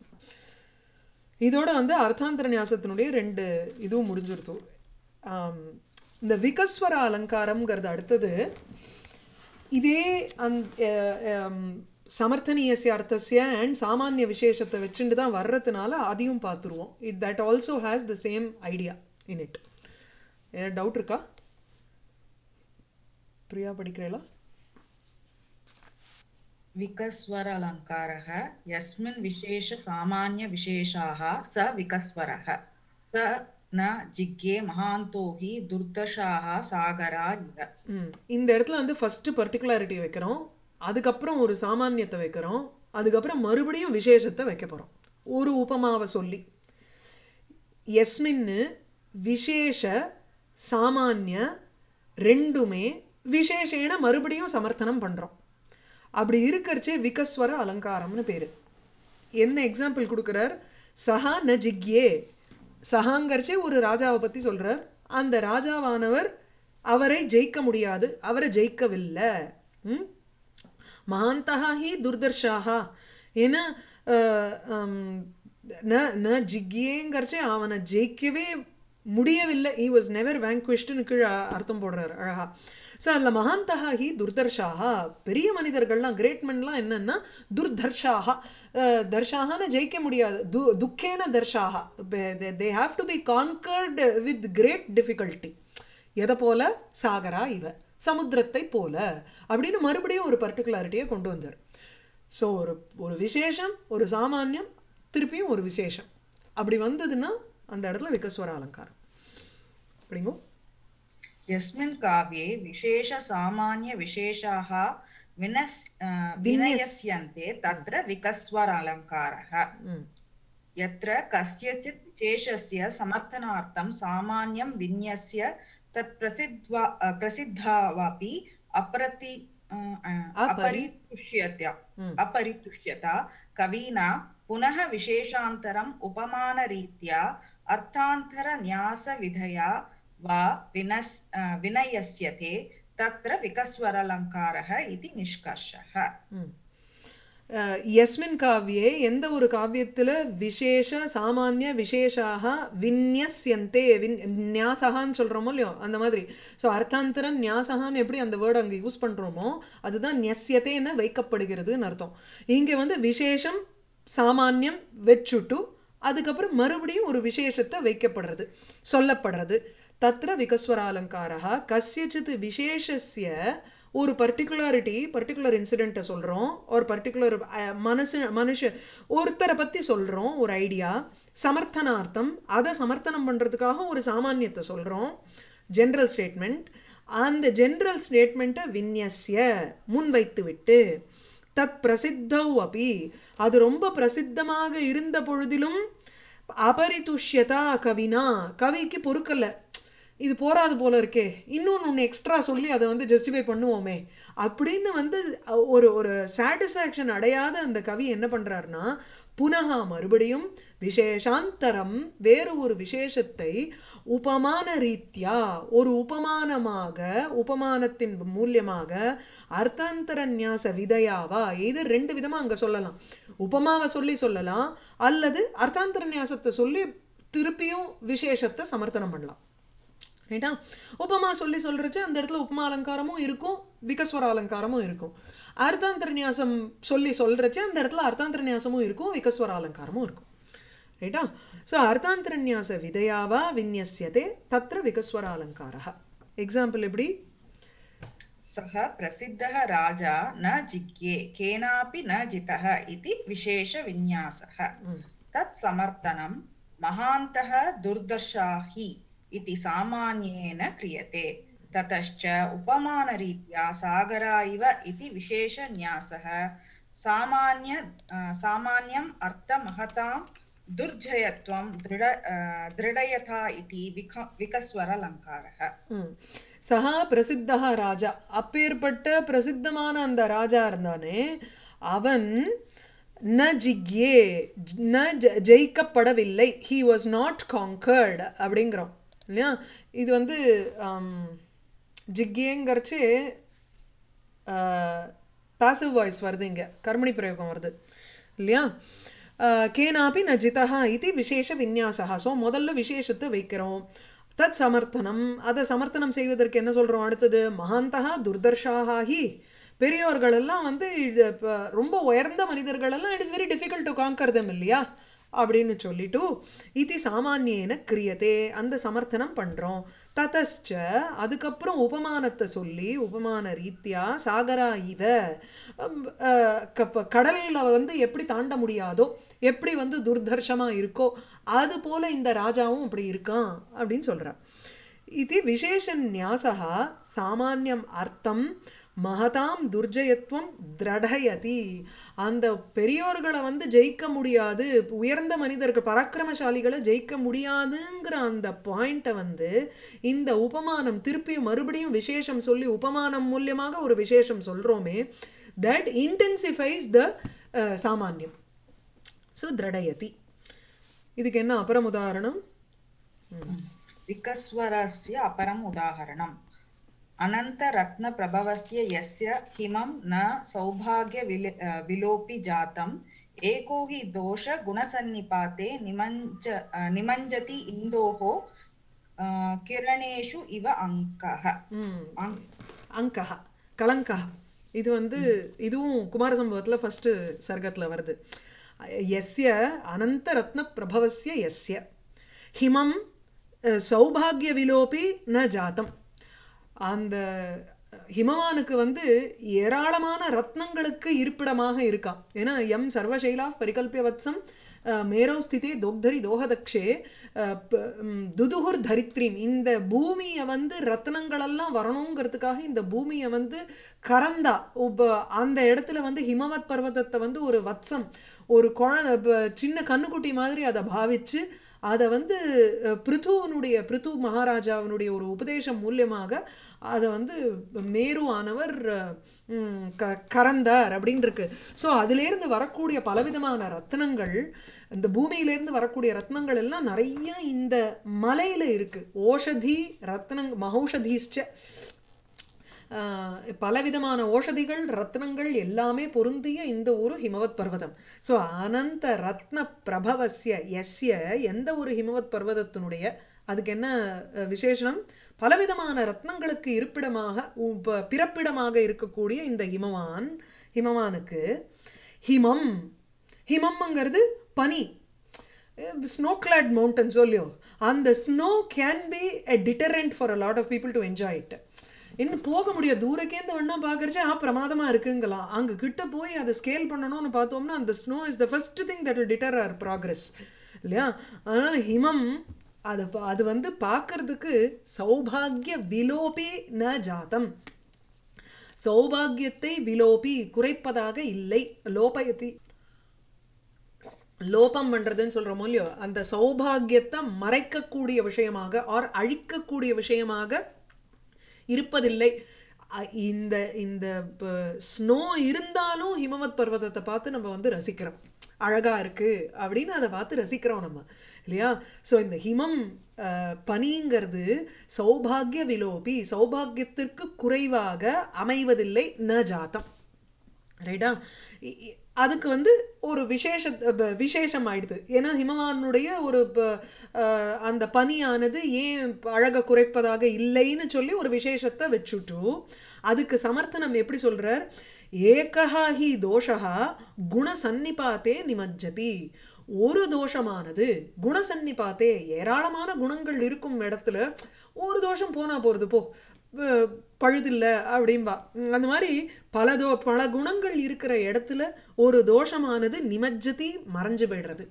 இதோட வந்து அர்த்தாந்தர நியாசத்தினுடைய ரெண்டு இதுவும் முடிஞ்சிருத்து ஆம், இந்த விகஸ்வர அலங்காரம்ங்கிறது அடுத்தது இதே அந் சமர்த்தனீயசிய அர்த்தசிய அண்ட் சாமானிய விசேஷத்தை வச்சுட்டு தான் வர்றதுனால அதையும் பார்த்துருவோம் it that also has the same idea in it ஏதாவது டவுட் இருக்கா பிரியா படிக்கிறீங்களா विकस्वर अलङ्कारः यस्मिन् विशेषसामान्यविशेषाः स विकस्वरः स न जिज्ञे महान्तो हि दुर्दशाः सागरा इव ம் இந்த இடத்துல வந்து ஃபஸ்ட்டு பர்டிகுலாரிட்டி வைக்கிறோம் அதுக்கப்புறம் ஒரு சாமானியத்தை வைக்கிறோம் அதுக்கப்புறம் மறுபடியும் விசேஷத்தை வைக்க போகிறோம் ஒரு உபமாவை சொல்லி எஸ்மின்னு விசேஷ சாமானிய ரெண்டுமே விசேஷேன மறுபடியும் சமர்த்தனம் பண்ணுறோம் அப்படி இருக்கறச்சே விகஸ்வர அலங்காரம்னு பேர் என்ன எக்ஸாம்பிள் கொடுக்குறார் சஹா ந ஜிக்யே சஹாங்கர்ச்சே ஒரு ராஜாவை பற்றி சொல்கிறார் அந்த ராஜாவானவர் அவரை ஜெயிக்க முடியாது அவரை ஜெயிக்கவில்லை ம் மகாந்தகா ஹி துர்தர்ஷாகா ஏன்னா அஹ், ஹம், ந ந ஜிக்யேங்கிறச்சே அவனை ஜெயிக்கவே முடியவில்லை ஹி வாஸ் நெவர் வேங்க்விஷ்டுன்னு கீழே அர்த்தம் போடுறாரு அழகா ஸோ அதில் மகாந்தகா ஹி துர்தர்ஷாகா பெரிய மனிதர்கள்லாம் கிரேட் மென்லாம் என்னன்னா துர்தர்ஷாகா அஹ், தர்ஷாகான்னு ஜெயிக்க முடியாது து துக்கேன தர்ஷாகா they have to be conquered with great difficulty எதை போல சாகரா இவ சமுத்திரத்தை போல அப்படின்னு மறுபடியும் ஒரு பர்டிகுலாரிட்டியை கொண்டு வந்தார் ஸோ ஒரு ஒரு விசேஷம் ஒரு சாமானியம் திருப்பியும் ஒரு விசேஷம் அப்படி வந்ததுன்னா அந்த இடத்துல விகஸ்வர அலங்காரம் அப்படிங்கோ यस्मिन् काव्ये विशेषसामान्यविशेषाः विनस् अ, विनयस्यन्ते तत्र विकस्वर अलङ्कारः ம் यत्र कस्यचित् विशेषस्य समर्थनार्थं सामान्यं विन्यस्य तत् प्रसिद्ध्वा अ, प्रसिद्धावापि अप्रति अ, अ, अपरि- अपरितुष्यत ம். अपरितुष्यत कविना पुनः विशेषान्तरम् उपमानरीत्या अर्थान्तरन्यासविधया वा विनस् अ, विनयस्यते तत्र विकस्वरलङ्कारः इति निष्कर्षः ம் அஹ், யஸ்மின் காவியே எந்த ஒரு காவியத்தில் விசேஷ சாமானிய விசேஷாக விந்யஸ்யந்தே வின் நியாசகான்னு சொல்கிறோமோ இல்லையோ அந்த மாதிரி ஸோ அர்த்தாந்தரன் நியாசகான்னு எப்படி அந்த வேர்டு அங்கே யூஸ் பண்ணுறோமோ அதுதான் நியஸ்யத்தேன்னு வைக்கப்படுகிறதுன்னு அர்த்தம் இங்கே வந்து விசேஷம் சாமானியம் வச்சுட்டு அதுக்கப்புறம் மறுபடியும் ஒரு விசேஷத்தை வைக்கப்படுறது சொல்லப்படுறது தத்ர விகஸ்வராலங்காரா கஸ்யச்சித் விசேஷஸ்ய ஒரு பர்டிகுலாரிட்டி பர்டிகுலர் இன்சிடெண்ட்டை சொல்கிறோம் ஒரு பர்டிகுலர் மனசு மனுஷ ஒருத்தரை பற்றி சொல்கிறோம் ஒரு ஐடியா சமர்த்தனார்த்தம் அதை சமர்த்தனம் பண்ணுறதுக்காக ஒரு சாமானியத்தை சொல்கிறோம் ஜென்ரல் ஸ்டேட்மெண்ட் அந்த ஜென்ரல் ஸ்டேட்மெண்ட்டை விநியசிய முன்வைத்து விட்டு தத் பிரசித்தௌ அப்பி அது ரொம்ப பிரசித்தமாக இருந்த பொழுதிலும் அபரிதுஷ்யதா கவினா கவிக்கு பொறுக்கல இது போராது போல இருக்கே இன்னொன்று ஒன்று எக்ஸ்ட்ரா சொல்லி அதை வந்து ஜஸ்டிஃபை பண்ணுவோமே அப்படின்னு வந்து ஒரு ஒரு சாட்டிஸ்ஃபேக்ஷன் அடையாத அந்த கவி என்ன பண்ணுறாருனா புனகா மறுபடியும் விசேஷாந்தரம் வேறு ஒரு விசேஷத்தை உபமான ரீத்யா ஒரு உபமானமாக உபமானத்தின் மூலியமாக அர்த்தாந்தர நியாச விதையாவா இது ரெண்டு விதமாக அங்கே சொல்லலாம் உபமாவை சொல்லி சொல்லலாம் அல்லது அர்த்தாந்தர நியாசத்தை சொல்லி திருப்பியும் விசேஷத்தை சமர்த்தனம் பண்ணலாம் ரைட்டா உபமா சொல்லி சொல்கிறச்சு அந்த இடத்துல உபமா அலங்காரமும் இருக்கும் விகஸ்வர அலங்காரமும் இருக்கும் அர்த்தாந்தரநியாசம் சொல்லி சொல்கிறச்சு அந்த இடத்துல அர்த்தாந்தரநியாசமும் இருக்கும் விகஸ்வர அலங்காரமும் இருக்கும் ரைட்டா ஸோ அர்த்தாந்தரநியாச விதையாவா விநியசியதே தத்திர விகஸ்வர அலங்காரः எக்ஸாம்பிள் எப்படி सः प्रसिद्धः राजा न जिज्ञे केनापि न जितः इति विशेषविन्यासः तत् समर्थनं महान्तः दुर्दर्शा हि इति सामान्येन क्रियते ततश्च उपमानरीत्या सागरा इव इति विशेषन्यासः सामान्य अ, सामान्यम् अर्थमहतां दुर्जयत्वं दृढ अ, दृढयथा इति विक विकस्वरलङ्कारः ம். சஹா பிரசித்தா ராஜா அப்பேற்பட்ட பிரசித்தமான அந்த ராஜா இருந்தானே அவன் ந ஜிக்யே ஜ- ந ஜ- ஜெயிக்கப்படவில்லை ஹி வாஸ் நாட் காங்கர்டு அப்படிங்கிறோம் இல்லையா இது வந்து ஜிக்யேங்கிறச்சு பாசிவ் வாய்ஸ் வருது இங்கே கர்மணி பிரயோகம் வருது இல்லையா அஹ், கேனாபி ந ஜிதா இது விசேஷ விநியாசா ஸோ முதல்ல விசேஷத்தை வைக்கிறோம் தத் சமர்த்தனம் அதை சமர்த்தனம் செய்வதற்கு என்ன சொல்கிறோம் அடுத்தது மகாந்தகா துர்தர்ஷாகா ஹி பெரியோர்கள் எல்லாம் வந்து இது இப்ப ரொம்ப உயர்ந்த மனிதர்கள் எல்லாம் it is very difficult to conquer them இல்லையா அப்படின்னு சொல்லிட்டு இது சாமானியேன கிரியதே அந்த சமர்த்தனம் பண்ணுறோம் ததஸ்ச அதுக்கப்புறம் உபமானத்தை சொல்லி உபமான ரீத்தியா சாகரா இவ அம், அஹ், கப்ப- கடல்ல வந்து எப்படி தாண்ட முடியாதோ எப்படி வந்து துர்தர்ஷமாக இருக்கோ அது போல இந்த ராஜாவும் அப்படி இருக்கான் அப்படின்னு சொல்கிறார் இது விசேஷ நியாசா சாமானியம் அர்த்தம் மகதாம் துர்ஜயத்துவம் திரடயதி அந்த பெரியோர்களை வந்து ஜெயிக்க முடியாது உயர்ந்த மனிதர்கள் பராக்கிரமசாலிகளை ஜெயிக்க முடியாதுங்கிற அந்த பாயிண்ட்டை வந்து இந்த உபமானம் திருப்பி மறுபடியும் விசேஷம் சொல்லி உபமானம் மூலியமாக ஒரு விசேஷம் சொல்கிறோமே தட் இன்டென்சிஃபைஸ் த சாமானியம் ஸோ திரடயதி இதுக்கு என்ன அப்புறம் உதாரணம் विकस्वरस्य अपरम् उदाहरणम् अनन्तरत्नप्रभवस्य यस्य हिमं न सौभाग्यविल अ, विलोपि जातम् एको हि दोषगुणसन्निपाते निमञ्ज अ, निमञ्जति इन्दोः अ, किरणेषु इव अङ्कः ம் अङ्- அங்கா கலங்கா இது வந்து இதுவும் குமார சம்பவத்தில் ஃபஸ்ட்டு சர்க்கத்தில் வருது எஸ்ய அனந்த ரத்ன பிரபவசிய எஸ்ய ஹிமம் அஹ், சௌபாகிய விலோபி ந ஜாத்தம் அந்த ஹிமவானுக்கு வந்து ஏராளமான ரத்னங்களுக்கு இருப்பிடமாக இருக்கான் ஏன்னா எம் சர்வசைலா பரிகல்பிய வத்சம் அஹ், மேரோ ஸ்திதே தோக்தரி தோகதக்ஷே அஹ், ப- ம், துதுகுர் தரித்ரீம் இந்த பூமியை வந்து ரத்னங்களெல்லாம் வரணுங்கிறதுக்காக இந்த பூமியை வந்து கறந்தா உப்ப அந்த இடத்துல வந்து ஹிமவத் பர்வதத்தை வந்து ஒரு வத்சம் ஒரு குழந்தை ப- சின்ன கண்ணுக்குட்டி மாதிரி அதை பாவிச்சு அதை வந்து அஹ், பிருத்துவனுடைய பிருத்து மகாராஜாவினுடைய ஒரு உபதேசம் மூலியமாக அதை வந்து மேரு ஆனவர் அஹ், ம், க கறந்தார் அப்படின்னு இருக்கு ஸோ அதுலேருந்து வரக்கூடிய பலவிதமான ரத்னங்கள் இந்த பூமியிலேருந்து வரக்கூடிய ரத்னங்கள் எல்லாம் நிறைய இந்த மலையில் இருக்கு ஓஷதி ரத்னங் மகௌஷதீஷ்ச ஆஹ் பலவிதமான ஓஷதிகள் ரத்னங்கள் எல்லாமே பொருந்திய இந்த ஒரு ஹிமவத் பர்வதம் ஸோ அனந்த ரத்ன பிரபவசிய எஸ்ய எந்த ஒரு ஹிமவத் பர்வதத்தினுடைய அதுக்கு என்ன அஹ், விசேஷனம் பலவிதமான ரத்னங்களுக்கு இருப்பிடமாக உ- ப- பிறப்பிடமாக இருக்கக்கூடிய இந்த ஹிமவான் ஹிமவானுக்கு ஹிமம் ஹிமம்ங்கிறது பனி ஸ்னோ கிளாட் மவுண்டன் சொல்லியோ அந்த snow can be a deterrent for a lot of people to enjoy it இன்னும் போக முடியாது தூரக்கேந்து வேணா பார்க்கறச்சே ஆ பிரமாதமாக இருக்குங்களாம் அங்கே கிட்ட போய் அதை ஸ்கேல் பண்ணணும்னு பார்த்தோம்னா அந்த snow is the first thing that will deter our progress இல்லையா அதனால் ஹிமம் அது ப- அது வந்து பார்க்கறதுக்கு சௌபாகிய விலோபி ந ஜாதம் சௌபாகியத்தை விலோபி குறைப்பதாக இல்லை லோபயத்தி லோபம் பண்றதுன்னு சொல்றோமோ இல்லையோ அந்த சௌபாகியத்தை மறைக்கக்கூடிய விஷயமாக ஆர் அழிக்கக்கூடிய விஷயமாக இருப்பதில்லை அ- இந்த இந்த ஸ்னோ இருந்தாலும் ஹிமவத் பர்வதத்தை பார்த்து நம்ம வந்து ரசிக்கிறோம் அழகா இருக்கு அப்படின்னு அதை பார்த்து ரசிக்கிறோம் நம்ம இல்லையா ஸோ இந்த ஹிமம் அஹ், பனிங்கிறது சௌபாகிய விலோபி சௌபாகியத்திற்கு குறைவாக அமைவதில்லை ந ஜாத்தம் ரைட்டா இ- இ- அதுக்கு வந்து ஒரு விசேஷ ப- விசேஷம் ஆயிடுது ஏன்னா ஹிமவானுடைய ஒரு ப- அஹ், அந்த பனியானது ஏன் அழக குறைப்பதாக இல்லைன்னு சொல்லி ஒரு விசேஷத்தை வச்சுட்டு அதுக்கு சமர்த்தனம் எப்படி சொல்றார் ஏகஹா ஹி தோஷா குணசன்னிபாத்தே நிமஜ்ஜதி ஒரு தோஷமானது குணசன்னிபாத்தே ஏராளமான குணங்கள் இருக்கும் இடத்துல ஒரு தோஷம் போனா போறது போ வ- பழுதில்ல அப்படிம்பா உம், அந்த மாதிரி பல தோ பல குணங்கள் இருக்கிற இடத்துல ஒரு தோஷமானது நிமஜ்ஜதி மறைஞ்சு போயிடுறது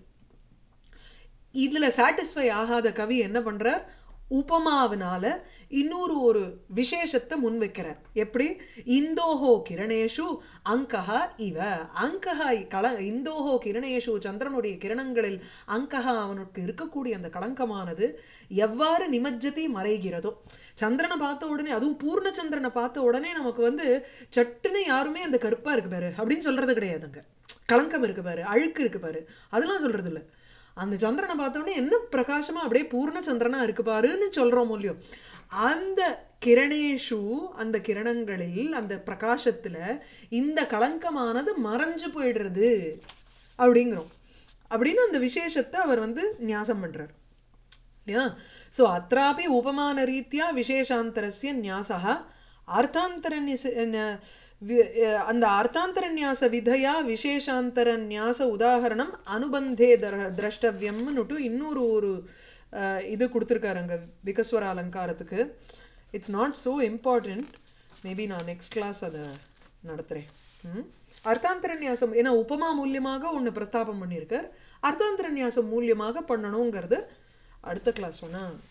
இதுல சாட்டிஸ்ஃபை ஆகாத கவி என்ன பண்றார் உபமாவினால இன்னொரு ஒரு விசேஷத்தை முன்வைக்கிறார் எப்படி இந்தோஹோ கிரணேஷு அங்கஹா இவ அங்கஹா கல இந்தோஹோ கிரணேஷு சந்திரனுடைய கிரணங்களில் அங்கஹா அவனுக்கு இருக்கக்கூடிய அந்த களங்கமானது எவ்வாறு நிமஜ்ஜதி மறைகிறதோ சந்திரனை பார்த்த உடனே அதுவும் பூர்ண சந்திரனை பார்த்த உடனே நமக்கு வந்து சட்டுன்னு யாருமே அந்த கருப்பா இருக்கு பாரு அப்படின்னு சொல்றது கிடையாதுங்க களங்கம் இருக்கு பாரு அழுக்கு இருக்கு பாரு அதெல்லாம் சொல்றது இல்ல அந்த சந்திரனை பார்த்த உடனே என்ன பிரகாசமா அப்படியே பூர்ண சந்திரனா இருக்கு பாருன்னு சொல்றோம் இல்லையோ அந்த கிரணேஷு அந்த கிரணங்களில் அந்த பிரகாசத்துல இந்த களங்கமானது மறைஞ்சு போயிடுறது அப்படிங்கிறோம் அப்படின்னு அந்த விசேஷத்தை அவர் வந்து ஞாசம் பண்றார் இல்லையா ஸோ அत्रापि உபமானரீத்யா விசேஷாந்தரஸ்ய न्यासः அர்த்தாந்தரநிய வி- அஹ் அந்த அர்த்தாந்தரநியாச விதையா விசேஷாந்தரநியாச உதாகரணம் அனுபந்தே தர திரஷ்டவியம்னுட்டு இன்னொரு ஒரு அஹ், இது கொடுத்துருக்காரு அங்கே விகஸ்வர அலங்காரத்துக்கு it's not so important maybe நான் நெக்ஸ்ட் கிளாஸ் அதை நடத்துகிறேன் ம் அர்த்தாந்தரநியாசம் ஏன்னா உபமா மூலியமாக ஒன்று பிரஸ்தாபம் பண்ணியிருக்கார் அர்த்தாந்தரநியாசம் மூலியமாக பண்ணணுங்கிறது அடுத்த கிளாஸ் வேணால்